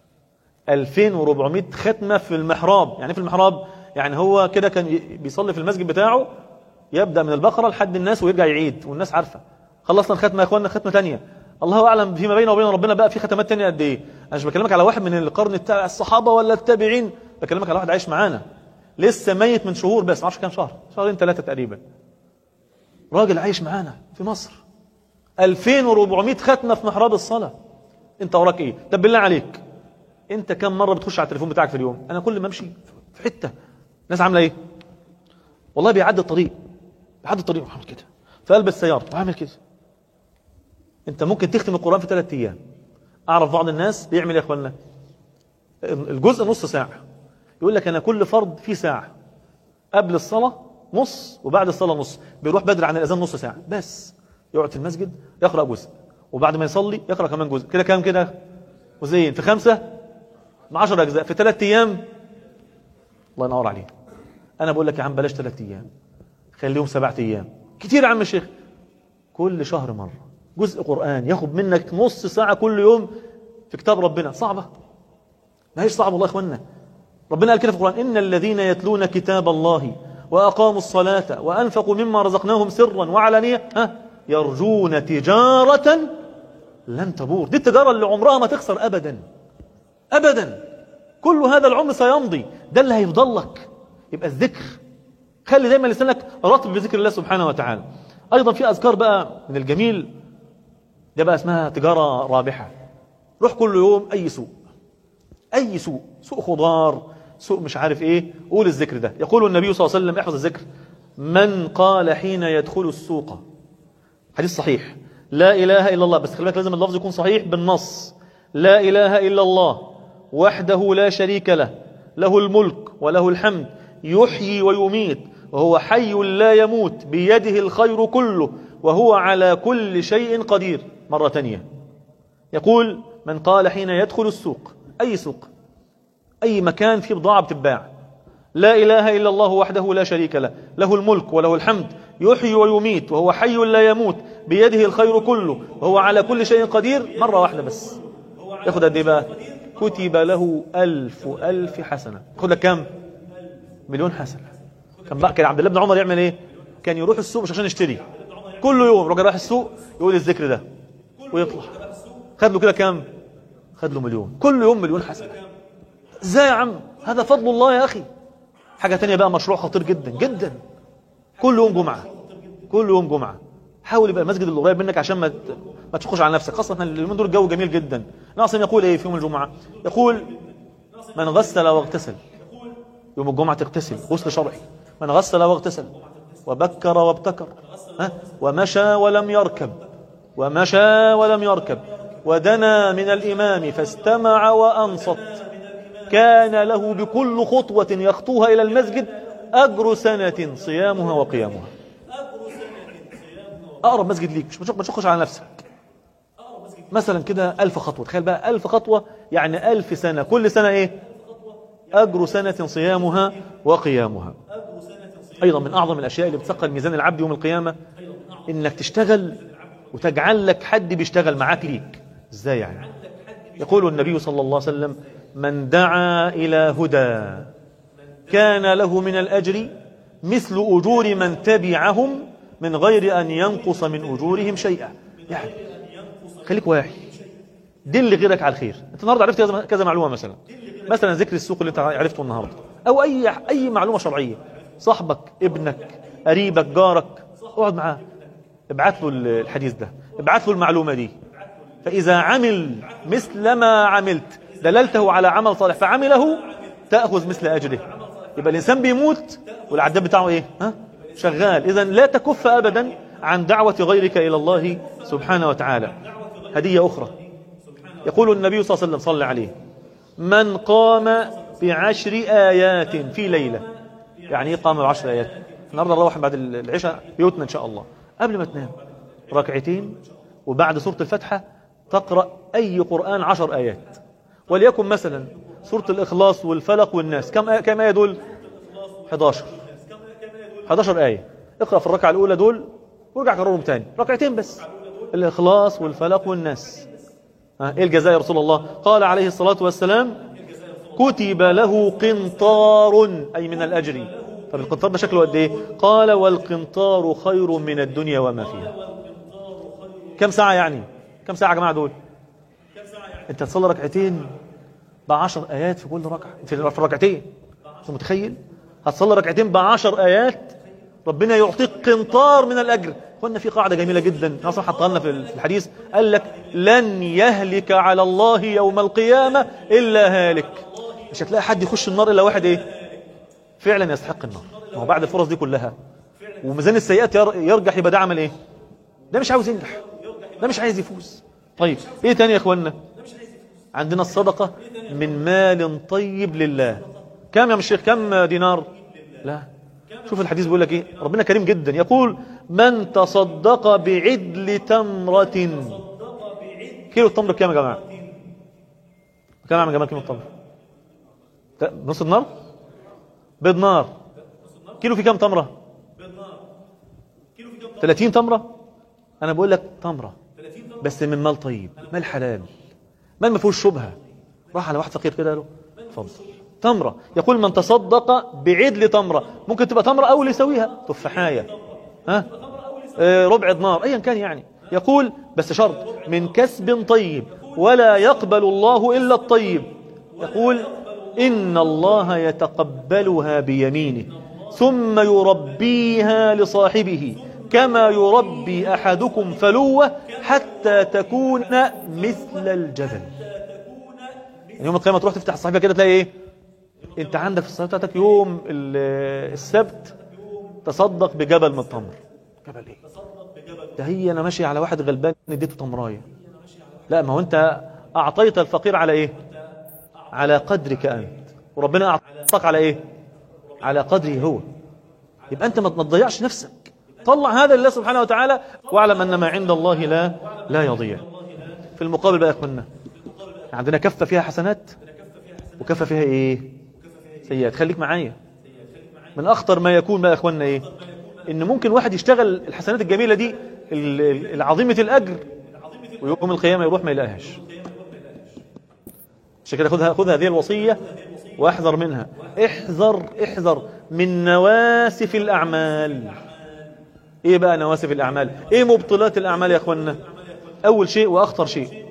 2400 ختمه في المحراب يعني في المحراب يعني هو كده كان بيصلي في المسجد بتاعه يبدا من البقره لحد الناس ويرجع يعيد والناس عارفه خلصنا الختمه يا اخوانا ختمه ثانيه الله اعلم فيما بينه وبين ربنا بقى في ختمات ثانيه قد ايه انا مش بكلمك على واحد من القرن بتاع الصحابه ولا التابعين بكلمك على واحد عايش معانا لسه ميت من شهور بس ما اعرفش كام شهر شهرين ثلاثه تقريبا راجل عايش معانا في مصر 2400 ختمه في محراب الصلاه انت وراك ايه طب بالله عليك انت كم مره بتخش على التليفون بتاعك في اليوم انا كل ما امشي في حته الناس عامله ايه والله بيعدي الطريق بيعدي الطريق وعامل كده في قلب السياره وعامل كده انت ممكن تختم القران في ثلاث ايام اعرف بعض الناس بيعمل ايه يا اخوانا الجزء نص ساعه يقول لك انا كل فرض فيه ساعه قبل الصلاه نص وبعد الصلاه نص بيروح بدري عن الاذان نص ساعه بس يقعد في المسجد يقرا جزء وبعد ما يصلي يقرأ كمان جزء كده كام كده جزئين في خمسة مع 10 أجزاء في ثلاث أيام الله ينور عليك أنا بقول لك يا عم بلاش ثلاث أيام خليهم سبعة أيام كتير يا عم الشيخ كل شهر مرة جزء قرآن ياخد منك نص ساعة كل يوم في كتاب ربنا صعبة ما هيش صعبة والله يا إخوانا ربنا قال كده في القرآن إن الذين يتلون كتاب الله وأقاموا الصلاة وأنفقوا مما رزقناهم سرا وعلانية ها يرجون تجارة لن تبور دي التجارة اللي عمرها ما تخسر أبدا أبدا كل هذا العمر سيمضي ده اللي هيفضل لك يبقى الذكر خلي دايما لسانك رطب بذكر الله سبحانه وتعالى أيضا في أذكار بقى من الجميل ده بقى اسمها تجارة رابحة روح كل يوم أي سوق أي سوق سوق خضار سوق مش عارف إيه قول الذكر ده يقول النبي صلى الله عليه وسلم احفظ الذكر من قال حين يدخل السوق حديث صحيح لا إله إلا الله بس خلي بالك لازم اللفظ يكون صحيح بالنص لا إله إلا الله وحده لا شريك له له الملك وله الحمد يحيي ويميت وهو حي لا يموت بيده الخير كله وهو على كل شيء قدير مرة تانية يقول من قال حين يدخل السوق أي سوق أي مكان فيه بضاعة بتتباع لا إله إلا الله وحده لا شريك له له الملك وله الحمد يحيي ويميت وهو حي لا يموت بيده الخير كله وهو على كل شيء قدير مرة واحدة بس ياخد قد ايه بقى كتب له ألف ألف حسنة ياخد لك كام مليون حسنة كان بقى كان عبد الله بن عمر يعمل ايه كان يروح السوق مش عشان يشتري كل يوم راجل رايح السوق يقول الذكر ده ويطلع خد له كده كام خد له مليون كل يوم مليون حسنة ازاي يا عم هذا فضل الله يا أخي حاجة تانية بقى مشروع خطير جدا جدا كل يوم جمعة كل يوم جمعة حاول يبقى المسجد اللي قريب منك عشان ما ما تشقش على نفسك خاصة اليومين دول الجو جميل جدا ناصم يقول ايه في يوم الجمعة يقول من غسل واغتسل يوم الجمعة تغتسل غسل شرعي من غسل واغتسل وبكر وابتكر ها ومشى ولم يركب ومشى ولم يركب ودنا من الإمام فاستمع وأنصت كان له بكل خطوة يخطوها إلى المسجد أجر سنة صيامها وقيامها أقرب مسجد ليك مش ما تشخش على نفسك مثلا كده ألف خطوة تخيل بقى ألف خطوة يعني ألف سنة كل سنة إيه أجر سنة صيامها وقيامها أيضا من أعظم الأشياء اللي بتثقل ميزان العبد يوم القيامة إنك تشتغل وتجعل لك حد بيشتغل معاك ليك إزاي يعني يقول النبي صلى الله عليه وسلم من دعا إلى هدى كان له من الأجر مثل أجور من تبعهم من غير أن ينقص من أجورهم شيئا يعني خليك واعي دل غيرك على الخير انت النهارده عرفت كذا كذا معلومه مثلا مثلا ذكر السوق اللي انت عرفته النهارده او اي اي معلومه شرعيه صاحبك ابنك قريبك جارك اقعد معاه ابعت له الحديث ده ابعت له المعلومه دي فاذا عمل مثل ما عملت دللته على عمل صالح فعمله تاخذ مثل اجره يبقى الانسان بيموت والعداد بتاعه ايه ها شغال اذا لا تكف ابدا عن دعوه غيرك الى الله سبحانه وتعالى هديه اخرى يقول النبي صلى الله عليه وسلم صلى عليه من قام بعشر آيات في ليلة يعني ايه قام بعشر آيات النهارده نروح بعد العشاء بيوتنا إن شاء الله قبل ما تنام ركعتين وبعد سورة الفاتحة تقرأ أي قرآن عشر آيات وليكن مثلا سورة الإخلاص والفلق والناس كم آية كم آية دول 11 11 آية اقرأ في الركعة الأولى دول وارجع كررهم تاني ركعتين بس الإخلاص والفلق والناس ايه الجزاء يا رسول الله قال عليه الصلاة والسلام كتب له قنطار أي من الأجر طب القنطار ده شكله قد ايه قال والقنطار خير من الدنيا وما فيها كم ساعة يعني كم ساعة يا جماعة دول انت تصلي ركعتين بعشر آيات في كل ركعة في الركعتين انت متخيل هتصلي ركعتين بعشر آيات ربنا يعطيك قنطار من الأجر قلنا في قاعدة جميلة جدا ناصر حطها لنا في الحديث قال لك لن يهلك على الله يوم القيامة إلا هالك مش هتلاقي حد يخش النار إلا واحد إيه فعلا يستحق النار ما هو بعد الفرص دي كلها وميزان السيئات يرجح يبقى ده عمل إيه ده مش عاوز ينجح ده مش عايز يفوز طيب إيه تاني يا إخوانا عندنا الصدقة من مال طيب لله كم يا الشيخ كم دينار لا شوف الحديث بيقول لك ايه ربنا كريم جدا يقول من تصدق بعدل تمرة كيلو التمر بكام يا جماعة كام يا جماعة كيلو التمر نص دينار بيض نار كيلو في كام تمرة 30 تمرة انا بقول لك تمرة بس من مال طيب مال حلال مال ما فيهوش شبهة راح على واحد فقير كده قال له اتفضل تمرة يقول من تصدق بعدل تمرة ممكن تبقى تمرة أو يسويها تفاحية ها آه ربع دينار أيا كان يعني يقول بس شرط من كسب طيب ولا يقبل الله إلا الطيب يقول إن الله يتقبلها بيمينه ثم يربيها لصاحبه كما يربي أحدكم فلوة حتى تكون مثل الجبل يعني يوم القيامة تروح تفتح الصحيفة كده تلاقي ايه انت عندك في الصحيفة بتاعتك يوم ال- السبت تصدق بجبل من التمر جبل ايه ده هي انا ماشي على واحد غلبان اديته تمرايه لا ما هو انت اعطيت الفقير على ايه على قدرك انت وربنا اعطاك على ايه على قدره هو يبقى انت ما ما تضيعش نفسك طلع هذا لله سبحانه وتعالى واعلم ان ما عند الله لا لا يضيع في المقابل بقى يا اخوانا عندنا كفه فيها حسنات وكفه فيها ايه سيئات خليك معايا من اخطر ما يكون بقى يا اخوانا ايه ان ممكن واحد يشتغل الحسنات الجميله دي ال- ال- العظيمه الاجر ويوم القيامه يروح ما يلاقيهاش عشان كده خذها خذ هذه الوصيه واحذر منها احذر احذر من نواسف الاعمال ايه بقى نواسف الاعمال ايه مبطلات الاعمال يا اخوانا اول شيء واخطر شيء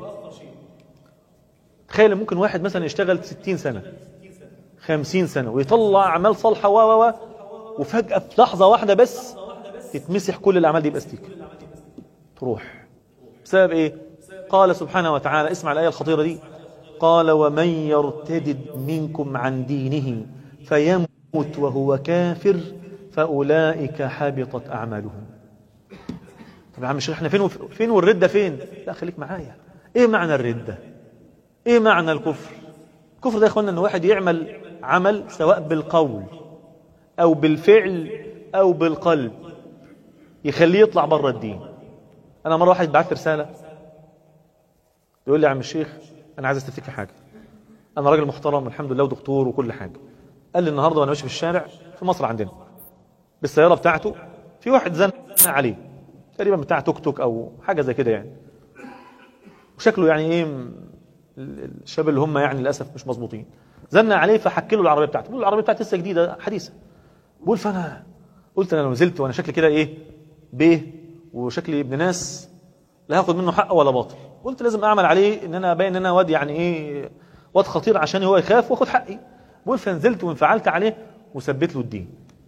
تخيل ممكن واحد مثلا يشتغل 60 سنه 50 سنه ويطلع اعمال صالحه و و و وفجاه في لحظه واحده بس تتمسح كل الاعمال دي باستيك تروح بسبب ايه قال سبحانه وتعالى اسمع الايه الخطيره دي قال ومن يرتدد منكم عن دينه فيمت وهو كافر فاولئك حبطت اعمالهم طب يا عم الشيخ احنا فين وف... فين والرده فين لا خليك معايا ايه معنى الرده ايه معنى الكفر الكفر ده يا اخوانا ان واحد يعمل عمل سواء بالقول او بالفعل او بالقلب يخليه يطلع بره الدين انا مره واحد بعت رساله يقول لي يا عم الشيخ انا عايز استفتيك في حاجه انا راجل محترم الحمد لله ودكتور وكل حاجه قال لي النهارده وانا ماشي في الشارع في مصر عندنا بالسياره بتاعته في واحد زن عليه تقريبا بتاع توك توك او حاجه زي كده يعني وشكله يعني ايه م- ال- الشباب اللي هم يعني للاسف مش مظبوطين زن عليه فحكي له العربيه بتاعته بيقول له العربيه بتاعتي لسه جديده حديثه بقول فانا قلت انا لو نزلت وانا شكلي كده ايه بيه وشكلي ابن ناس لا هاخد منه حق ولا باطل قلت لازم اعمل عليه ان انا ابين ان انا واد يعني ايه واد خطير عشان هو يخاف واخد حقي بقول فنزلت وانفعلت عليه وثبت له الدين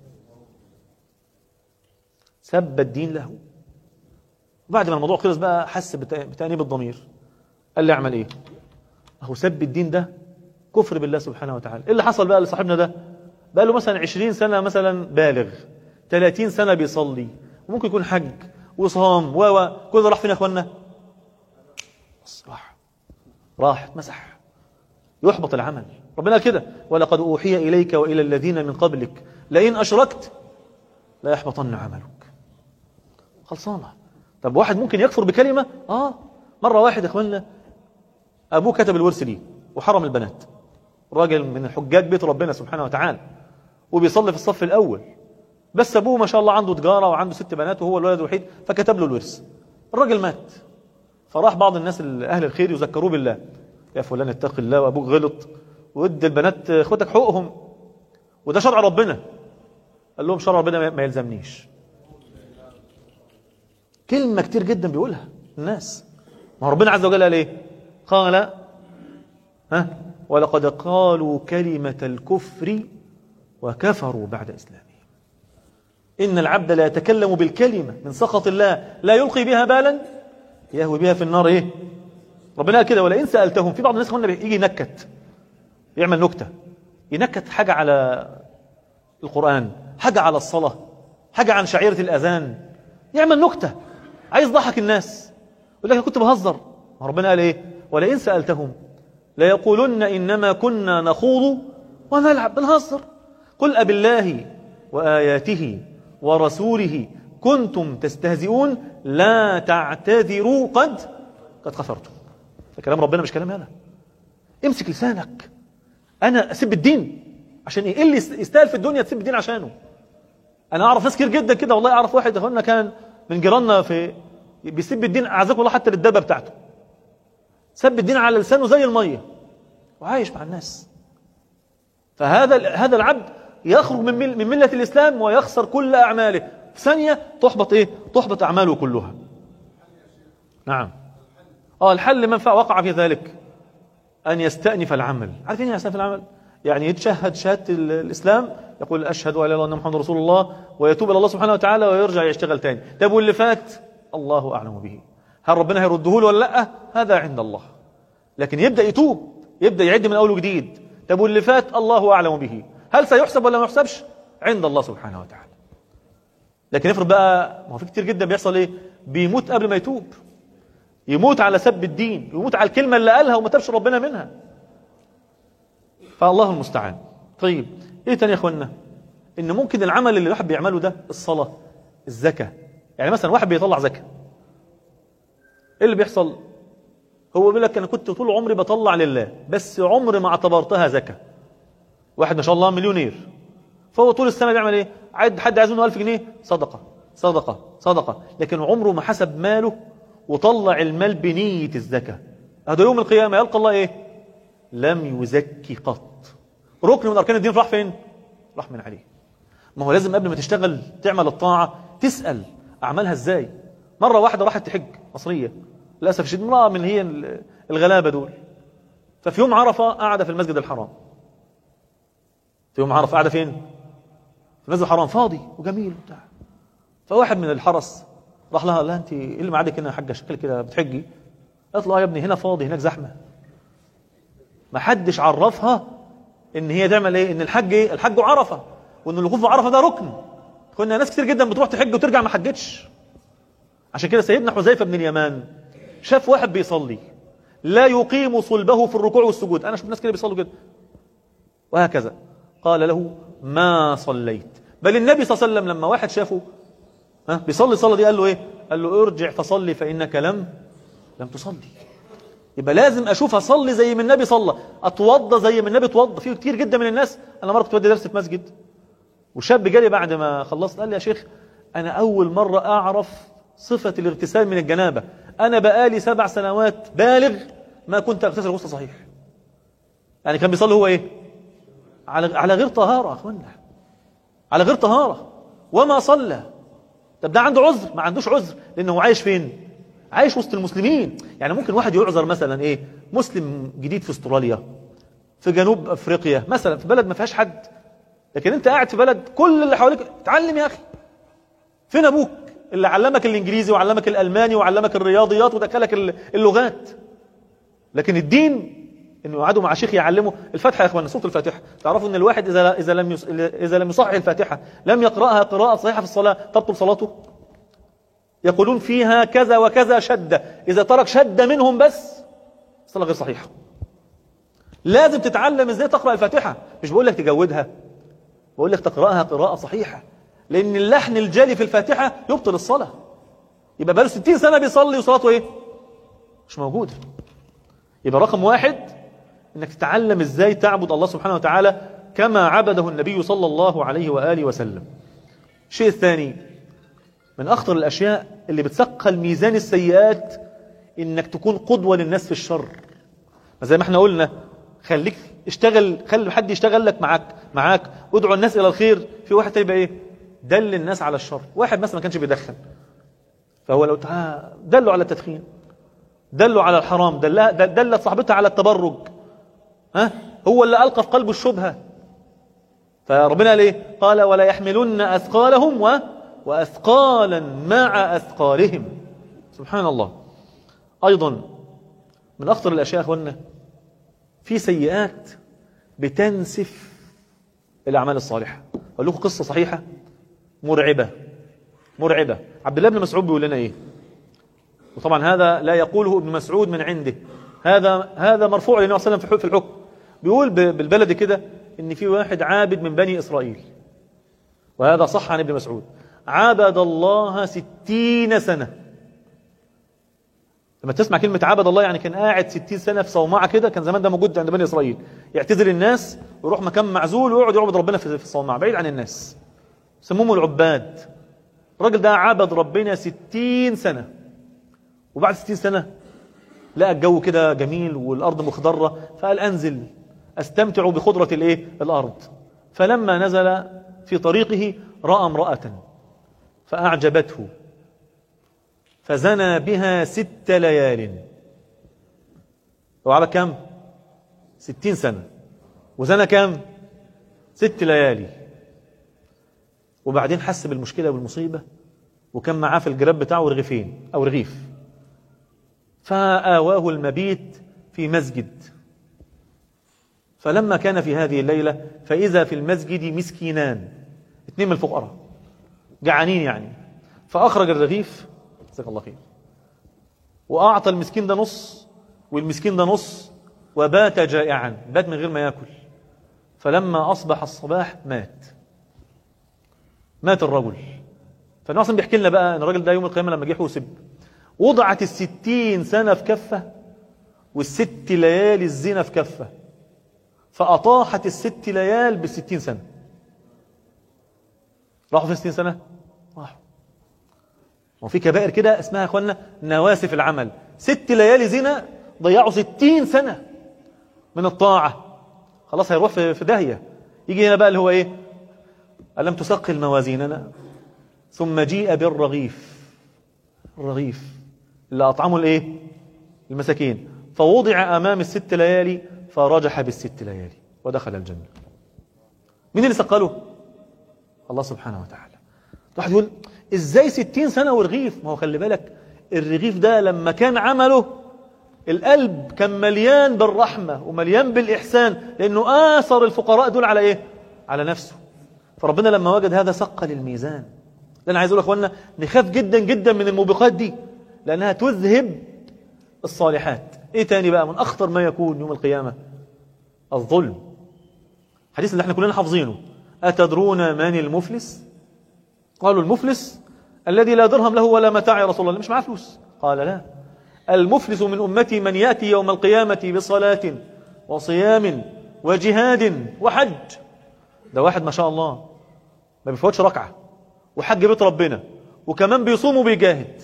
سب الدين له وبعد ما الموضوع خلص بقى حس بت- بتأنيب الضمير قال لي اعمل ايه اهو سب الدين ده كفر بالله سبحانه وتعالى ايه اللي حصل بقى لصاحبنا ده بقى له مثلا 20 سنه مثلا بالغ 30 سنه بيصلي وممكن يكون حج وصام و و كل ده راح فين يا اخوانا بس راح راح اتمسح يحبط العمل ربنا قال كده ولقد اوحي اليك والى الذين من قبلك لئن اشركت لا يحبطن عملك خلصانه طب واحد ممكن يكفر بكلمه اه مره واحد يا اخوانا ابوه كتب الورث ليه وحرم البنات راجل من حجاج بيت ربنا سبحانه وتعالى وبيصلي في الصف الاول بس ابوه ما شاء الله عنده تجاره وعنده ست بنات وهو الولد الوحيد فكتب له الورث الراجل مات فراح بعض الناس ال- اهل الخير يذكروه بالله يا فلان اتق الله وابوك غلط وادي البنات اخواتك حقوقهم وده شرع ربنا قال لهم شرع ربنا ما- ما يلزمنيش كلمه كتير جدا بيقولها الناس ما هو ربنا عز وجل قال ايه قال ها ولقد قالوا كلمه الكفر وكفروا بعد اسلامهم إن العبد لا يتكلم بالكلمة من سخط الله لا يلقي بها بالا يهوي بها في النار إيه ربنا قال كده ولئن سألتهم في بعض الناس قلنا يجي ينكت يعمل نكتة ينكت حاجة على القرآن حاجة على الصلاة حاجة عن شعيرة الأذان يعمل نكتة عايز يضحك الناس يقول لك أنا كنت بهزر ما ربنا قال إيه ولئن سألتهم ليقولن إنما كنا نخوض ونلعب بنهزر قل أبالله وآياته ورسوله كنتم تستهزئون لا تعتذروا قد قد كفرتم ده كلام ربنا مش كلام انا امسك لسانك انا اسيب الدين عشان ايه إيه اللي يست- يستاهل في الدنيا تسيب الدين عشانه انا اعرف ناس كتير جدا كده والله اعرف واحد اخونا كان من جيراننا في بيسيب الدين اعزكم الله حتى للدابه بتاعته سب الدين على لسانه زي الميه وعايش مع الناس فهذا هذا العبد يخرج من مل- من مله الاسلام ويخسر كل اعماله في ثانيه تحبط ايه تحبط اعماله كلها نعم اه الحل من فع- وقع في ذلك ان يستأنف العمل عارفين يعني يستأنف العمل يعني يتشهد شهاده ال- الاسلام يقول اشهد ان لا اله الا الله محمد رسول الله ويتوب الى الله سبحانه وتعالى ويرجع يشتغل تاني طب واللي فات الله اعلم به هل ربنا هيرده له ولا لا هذا عند الله لكن يبدا يتوب يبدأ يعد من أول وجديد طب واللي فات الله أعلم به هل سيحسب ولا ما يحسبش عند الله سبحانه وتعالى لكن افرض بقى ما هو في كتير جدا بيحصل ايه بيموت قبل ما يتوب يموت على سب الدين يموت على الكلمة اللي قالها وما تبش ربنا منها فالله المستعان طيب ايه تاني يا اخوانا ان ممكن العمل اللي الواحد بيعمله ده الصلاة الزكاة يعني مثلا واحد بيطلع زكاة ايه اللي بيحصل هو بيقول لك انا كنت طول عمري بطلع لله بس عمري ما اعتبرتها زكاة واحد ما شاء الله مليونير فهو طول السنة بيعمل ايه عد حد عايز منه 1000 جنيه صدقة صدقة صدقة لكن عمره ما حسب ماله وطلع المال بنية الزكاة هذا يوم القيامة يلقى الله ايه لم يزكي قط ركن من اركان الدين راح فين راح من عليه ما هو لازم قبل ما تشتغل تعمل الطاعة تسأل اعملها ازاي مرة واحدة راحت تحج مصرية للأسف الشديد امرأة من هي الغلابة دول ففي يوم عرفة قاعدة في المسجد الحرام في يوم عرفة قاعدة فين في المسجد الحرام فاضي وجميل وبتاع فواحد من الحرس راح لها لا انت ايه اللي معادك هنا يا حاجه شكل كده بتحجي قالت له اه يا ابني هنا فاضي هناك زحمه ما حدش عرفها ان هي تعمل ايه ان الحج ايه الحج عرفه وان الوقوف في عرفه ده ركن كنا ناس كتير جدا بتروح تحج وترجع ما حجتش عشان كده سيدنا حذيفه بن اليمان شاف واحد بيصلي لا يقيم صلبه في الركوع والسجود انا شفت ناس كده بيصلوا كده وهكذا قال له ما صليت بل النبي صلى الله عليه وسلم لما واحد شافه ها بيصلي الصلاه دي قال له ايه قال له ارجع فصلي فانك لم لم تصلي يبقى لازم اشوف اصلي زي ما النبي صلى اتوضى زي ما النبي اتوضى في كتير جدا من الناس انا مره كنت بدي درس في مسجد وشاب جالي بعد ما خلصت قال لي يا شيخ انا اول مره اعرف صفه الاغتسال من الجنابه انا بقالي سبع سنوات بالغ ما كنت اغتسل غسل صحيح يعني كان بيصلي هو ايه على على غير طهاره يا اخوانا على غير طهاره وما صلى طب ده عنده عذر ما عندوش عذر لانه عايش فين عايش وسط المسلمين يعني ممكن واحد يعذر مثلا ايه مسلم جديد في استراليا في جنوب افريقيا مثلا في بلد ما فيهاش حد لكن انت قاعد في بلد كل اللي حواليك اتعلم يا اخي فين ابوك اللي علمك الانجليزي وعلمك الالماني وعلمك الرياضيات ودخلك اللغات لكن الدين انه يقعدوا مع شيخ يعلمه الفاتحه يا اخوانا سوره الفاتحه تعرفوا ان الواحد اذا اذا لم يس... اذا لم يصحح الفاتحه لم يقراها قراءه صحيحه في الصلاه تبطل صلاته يقولون فيها كذا وكذا شده اذا ترك شده منهم بس الصلاه غير صحيحه لازم تتعلم ازاي تقرا الفاتحه مش بقول لك تجودها بقول لك تقراها قراءه صحيحه لان اللحن الجالي في الفاتحه يبطل الصلاه يبقى بقاله 60 سنه بيصلي وصلاته ايه مش موجوده يبقى رقم واحد انك تتعلم ازاي تعبد الله سبحانه وتعالى كما عبده النبي صلى الله عليه وآله وسلم الشيء الثاني من أخطر الأشياء اللي بتثقل ميزان السيئات إنك تكون قدوة للناس في الشر زي ما احنا قلنا خليك اشتغل خلي حد يشتغل لك معاك معاك ادعو الناس إلى الخير في واحد تبقى ايه دل الناس على الشر واحد مثلا ما كانش بيدخن فهو لو دلوا على التدخين دلوا على الحرام دلت صاحبتها على التبرج ها هو اللي ألقى في قلبه الشبهة فربنا قال ايه قال ولا يحملن أثقالهم و... وأثقالا مع أثقالهم سبحان الله أيضا من أخطر الأشياء أخوانا في سيئات بتنسف الأعمال الصالحة أقول لكم قصة صحيحة مرعبة مرعبة عبد الله بن مسعود بيقول لنا إيه وطبعا هذا لا يقوله ابن مسعود من عنده هذا هذا مرفوع للنبي صلى الله عليه وسلم في الحكم بيقول بالبلد كده ان في واحد عابد من بني اسرائيل وهذا صح عن ابن مسعود عبد الله ستين سنة لما تسمع كلمة عبد الله يعني كان قاعد ستين سنة في صومعة كده كان زمان ده موجود عند بني إسرائيل يعتزل الناس ويروح مكان معزول ويقعد يعبد ربنا في الصومعة بعيد عن الناس سموهم العباد الراجل ده عبد ربنا ستين سنة وبعد ستين سنة لقى الجو كده جميل والأرض مخضرة فقال أنزل أستمتع بخضرة الإيه؟ الأرض فلما نزل في طريقه رأى امرأة فأعجبته فزنى بها ست ليال وعلى كم ستين سنة وزنى كم ست ليالي وبعدين حس بالمشكلة والمصيبة وكان معاه في الجراب بتاعه رغيفين أو رغيف فآواه المبيت في مسجد فلما كان في هذه الليلة فإذا في المسجد مسكينان اثنين من الفقراء جعانين يعني فأخرج الرغيف جزاك الله خير وأعطى المسكين ده نص والمسكين ده نص وبات جائعا بات من غير ما يأكل فلما أصبح الصباح مات مات الرجل فالنبي اصلا بيحكي لنا بقى ان الراجل ده يوم القيامه لما جه حوسب وضعت الستين سنه في كفه والست ليالي الزنا في كفه فاطاحت الست ليال بالستين سنه راحوا في 60 سنه راحوا وفي كبائر كده اسمها يا اخوانا نواسف العمل ست ليالي زنا ضيعوا ستين سنه من الطاعه خلاص هيروح في في داهيه يجي هنا بقى اللي هو ايه ألم تثقل موازيننا ثم جيء بالرغيف الرغيف اللي أطعمه الإيه المساكين فوضع أمام الست ليالي فرجح بالست ليالي ودخل الجنة مين اللي ثقله الله سبحانه وتعالى واحد يقول ازاي ستين سنة ورغيف ما هو خلي بالك الرغيف ده لما كان عمله القلب كان مليان بالرحمة ومليان بالإحسان لأنه آثر الفقراء دول على إيه على نفسه فربنا لما وجد هذا ثقل الميزان لأن عايز أقول أخوانا نخاف جدا جدا من الموبقات دي لأنها تذهب الصالحات إيه تاني بقى من أخطر ما يكون يوم القيامة الظلم حديث اللي احنا كلنا حافظينه أتدرون من المفلس قالوا المفلس الذي لا درهم له ولا متاع يا رسول الله مش معاه فلوس قال لا المفلس من أمتي من يأتي يوم القيامة بصلاة وصيام وجهاد وحج ده واحد ما شاء الله ما بيفوتش ركعة وحج بيت ربنا وكمان بيصوم وبيجاهد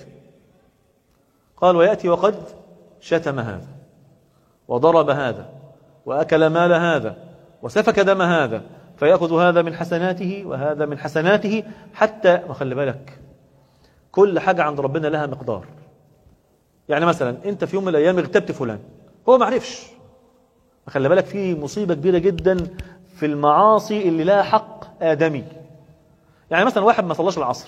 قال ويأتي وقد شتم هذا وضرب هذا وأكل مال هذا وسفك دم هذا فيأخذ هذا من حسناته وهذا من حسناته حتى ما خلي بالك كل حاجة عند ربنا لها مقدار يعني مثلا انت في يوم من الايام اغتبت فلان هو ما عرفش خلي بالك في مصيبة كبيرة جدا في المعاصي اللي لها حق آدمي يعني مثلا واحد ما صلاش العصر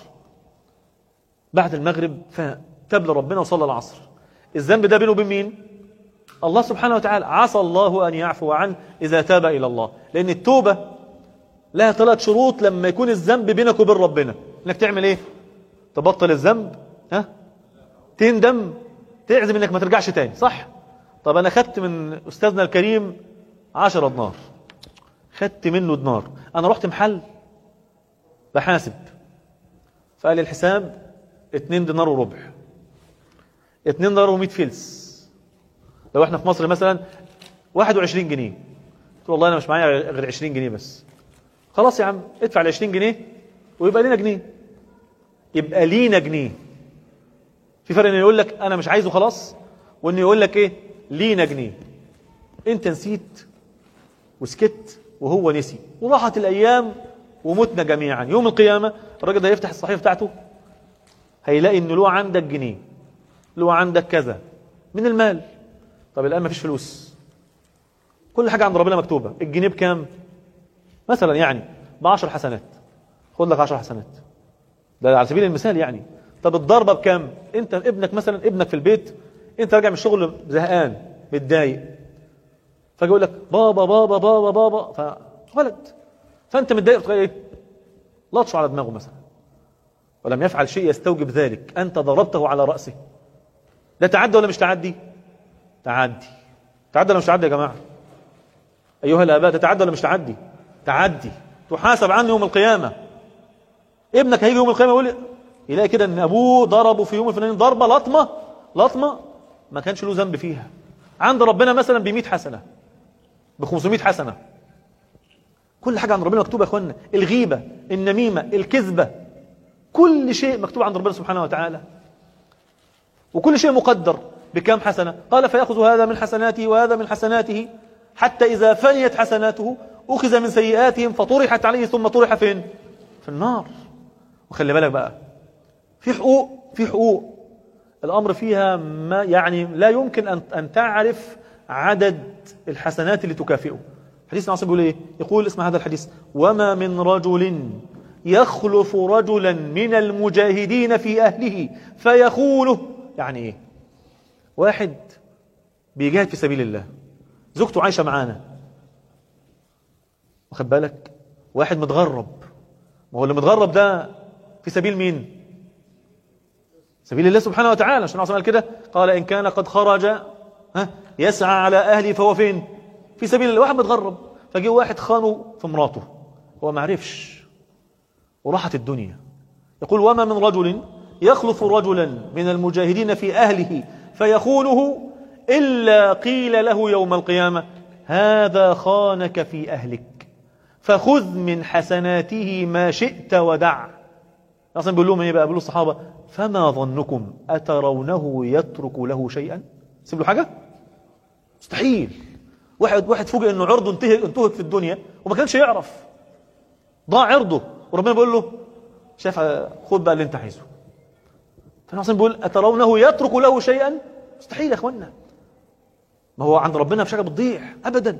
بعد المغرب فتاب لربنا وصلى العصر الذنب ده بينه وبين مين الله سبحانه وتعالى عسى الله أن يعفو عنه إذا تاب إلى الله لأن التوبة لها ثلاث شروط لما يكون الذنب بينك وبين ربنا انك تعمل ايه تبطل الذنب ها تندم تعزم انك ما ترجعش تاني صح طب انا خدت من استاذنا الكريم عشرة دينار خدت منه دينار انا رحت محل بحاسب فقال لي الحساب اتنين دينار وربع اتنين دينار ومئة فلس لو احنا في مصر مثلا واحد وعشرين جنيه قلت له والله انا مش معايا غير عشرين جنيه بس خلاص يا عم ادفع ال 20 جنيه ويبقى لينا جنيه يبقى لينا جنيه في فرق ان يقول لك انا مش عايزه خلاص وان يقول لك ايه لينا جنيه انت نسيت وسكت وهو نسي وراحت الايام ومتنا جميعا يوم القيامه الراجل ده يفتح الصحيفه بتاعته هيلاقي ان له عندك جنيه له عندك كذا من المال طب الان مفيش فلوس كل حاجه عند ربنا مكتوبه الجنيه بكام مثلا يعني ب 10 حسنات خد لك 10 حسنات ده على سبيل المثال يعني طب الضربه بكام انت ابنك مثلا ابنك في البيت انت راجع من الشغل زهقان متضايق فجأة يقول لك بابا بابا بابا بابا فولد فانت متضايق تقول ايه لطشه على دماغه مثلا ولم يفعل شيء يستوجب ذلك انت ضربته على راسه ده تعدي ولا مش تعدي تعدي تعدي ولا مش تعدي يا جماعه ايها الاباء تتعدى ولا مش تعدي تعدي تحاسب عنه يوم القيامة ابنك هيجي يوم القيامة يقول يلاقي كده ان ابوه ضربه في يوم الفلاني ضربة لطمة لطمة ما كانش له ذنب فيها عند ربنا مثلا ب 100 حسنة ب 500 حسنة كل حاجة عند ربنا مكتوبة يا اخوانا الغيبة النميمة الكذبة كل شيء مكتوب عند ربنا سبحانه وتعالى وكل شيء مقدر بكم حسنة قال فيأخذ هذا من حسناته وهذا من حسناته حتى إذا فنيت حسناته أخذ من سيئاتهم فطرحت عليه ثم طرح فين في النار وخلي بالك بقى في حقوق في حقوق الأمر فيها ما يعني لا يمكن أن أن تعرف عدد الحسنات اللي تكافئه حديث العاصم بيقول ايه يقول اسمع هذا الحديث وما من رجل يخلف رجلا من المجاهدين في أهله فيخونه يعني ايه واحد بيجاهد في سبيل الله زوجته عايشة معانا واخد بالك واحد متغرب ما هو اللي متغرب ده في سبيل مين سبيل الله سبحانه وتعالى عشان قال كده قال إن كان قد خرج ها يسعى على أهله فهو فين في سبيل الله واحد متغرب فجي واحد خانه في مراته هو ما عرفش وراحت الدنيا يقول وما من رجل يخلف رجلا من المجاهدين في أهله فيخونه إلا قيل له يوم القيامة هذا خانك في أهلك فخذ من حسناته ما شئت ودع اصلا بيقول لهم ايه بقى بيقولوا الصحابه فما ظنكم اترونه يترك له شيئا سيب له حاجه مستحيل واحد واحد فوجئ انه عرضه انتهك انتهك في الدنيا وما كانش يعرف ضاع عرضه وربنا بيقول له شايف خد بقى اللي انت عايزه فالنبي بيقول اترونه يترك له شيئا مستحيل يا اخوانا ما هو عند ربنا مفيش حاجه بتضيع ابدا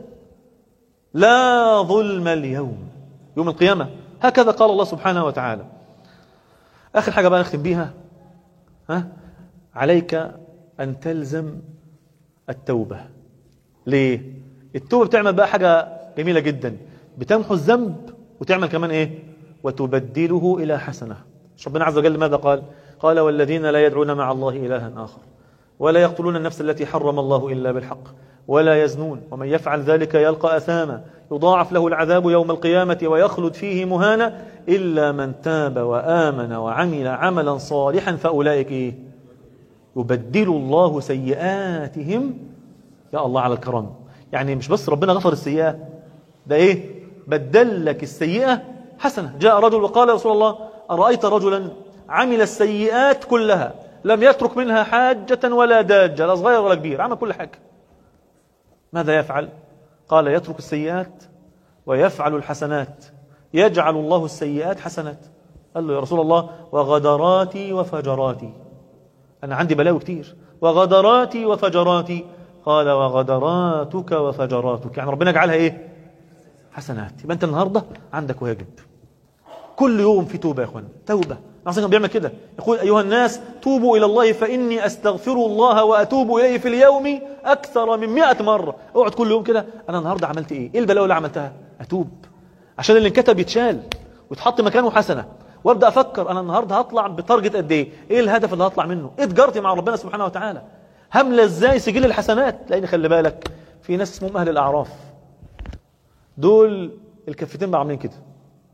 لا ظلم اليوم يوم القيامه هكذا قال الله سبحانه وتعالى اخر حاجه بقى نختم بيها ها عليك ان تلزم التوبه ليه التوبه بتعمل بقى حاجه جميله جدا بتمحو الذنب وتعمل كمان ايه وتبدله الى حسنه ربنا عز وجل ماذا قال قال والذين لا يدعون مع الله الها اخر ولا يقتلون النفس التي حرم الله الا بالحق ولا يزنون ومن يفعل ذلك يلقى اثاما يضاعف له العذاب يوم القيامه ويخلد فيه مهانا الا من تاب وامن وعمل عملا صالحا فاولئك ايه يبدل الله سيئاتهم يا الله على الكرم يعني مش بس ربنا غفر السيئات ده ايه بدل لك السيئة حسنة جاء رجل وقال يا رسول الله أرأيت رجلا عمل السيئات كلها لم يترك منها حاجة ولا داجة لا صغير ولا كبير عمل كل حاجة ماذا يفعل قال يترك السيئات ويفعل الحسنات يجعل الله السيئات حسنات قال له يا رسول الله وغدراتي وفجراتي أنا عندي بلاوي كتير وغدراتي وفجراتي قال وغدراتك وفجراتك يعني ربنا يجعلها ايه حسنات يبقى انت النهارده عندك واجب كل يوم في توبه يا اخوان توبه النبي كان بيعمل كده يقول ايها الناس توبوا الى الله فاني استغفر الله واتوب اليه في اليوم اكثر من 100 مره اقعد كل يوم كده انا النهارده عملت ايه ايه البلاوي اللي عملتها اتوب عشان اللي انكتب يتشال ويتحط مكانه حسنه وابدا افكر انا النهارده هطلع بتارجت قد ايه ايه الهدف اللي هطلع منه ايه تجارتي مع ربنا سبحانه وتعالى هملى ازاي سجل الحسنات لان خلي بالك في ناس اسمهم اهل الاعراف دول الكفتين بقى عاملين كده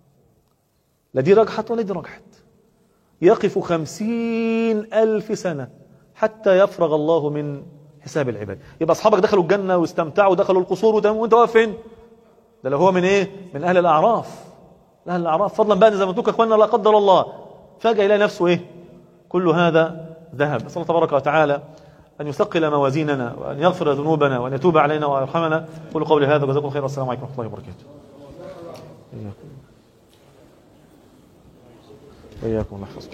لا دي رجحت ولا دي رجحت يقف خمسين ألف سنة حتى يفرغ الله من حساب العباد يبقى أصحابك دخلوا الجنة واستمتعوا ودخلوا القصور وانت واقف فين ده لو هو من ايه من أهل الأعراف أهل الأعراف فضلا بقى زي ما تقول اخواننا لا قدر الله فجأة يلاقي نفسه ايه كل هذا ذهب نسأل الله تبارك وتعالى أن يثقل موازيننا وأن يغفر ذنوبنا وأن يتوب علينا ويرحمنا قولوا قولي هذا وجزاكم خير والسلام عليكم ورحمة الله وبركاته إياكم إياكم الله يحفظكم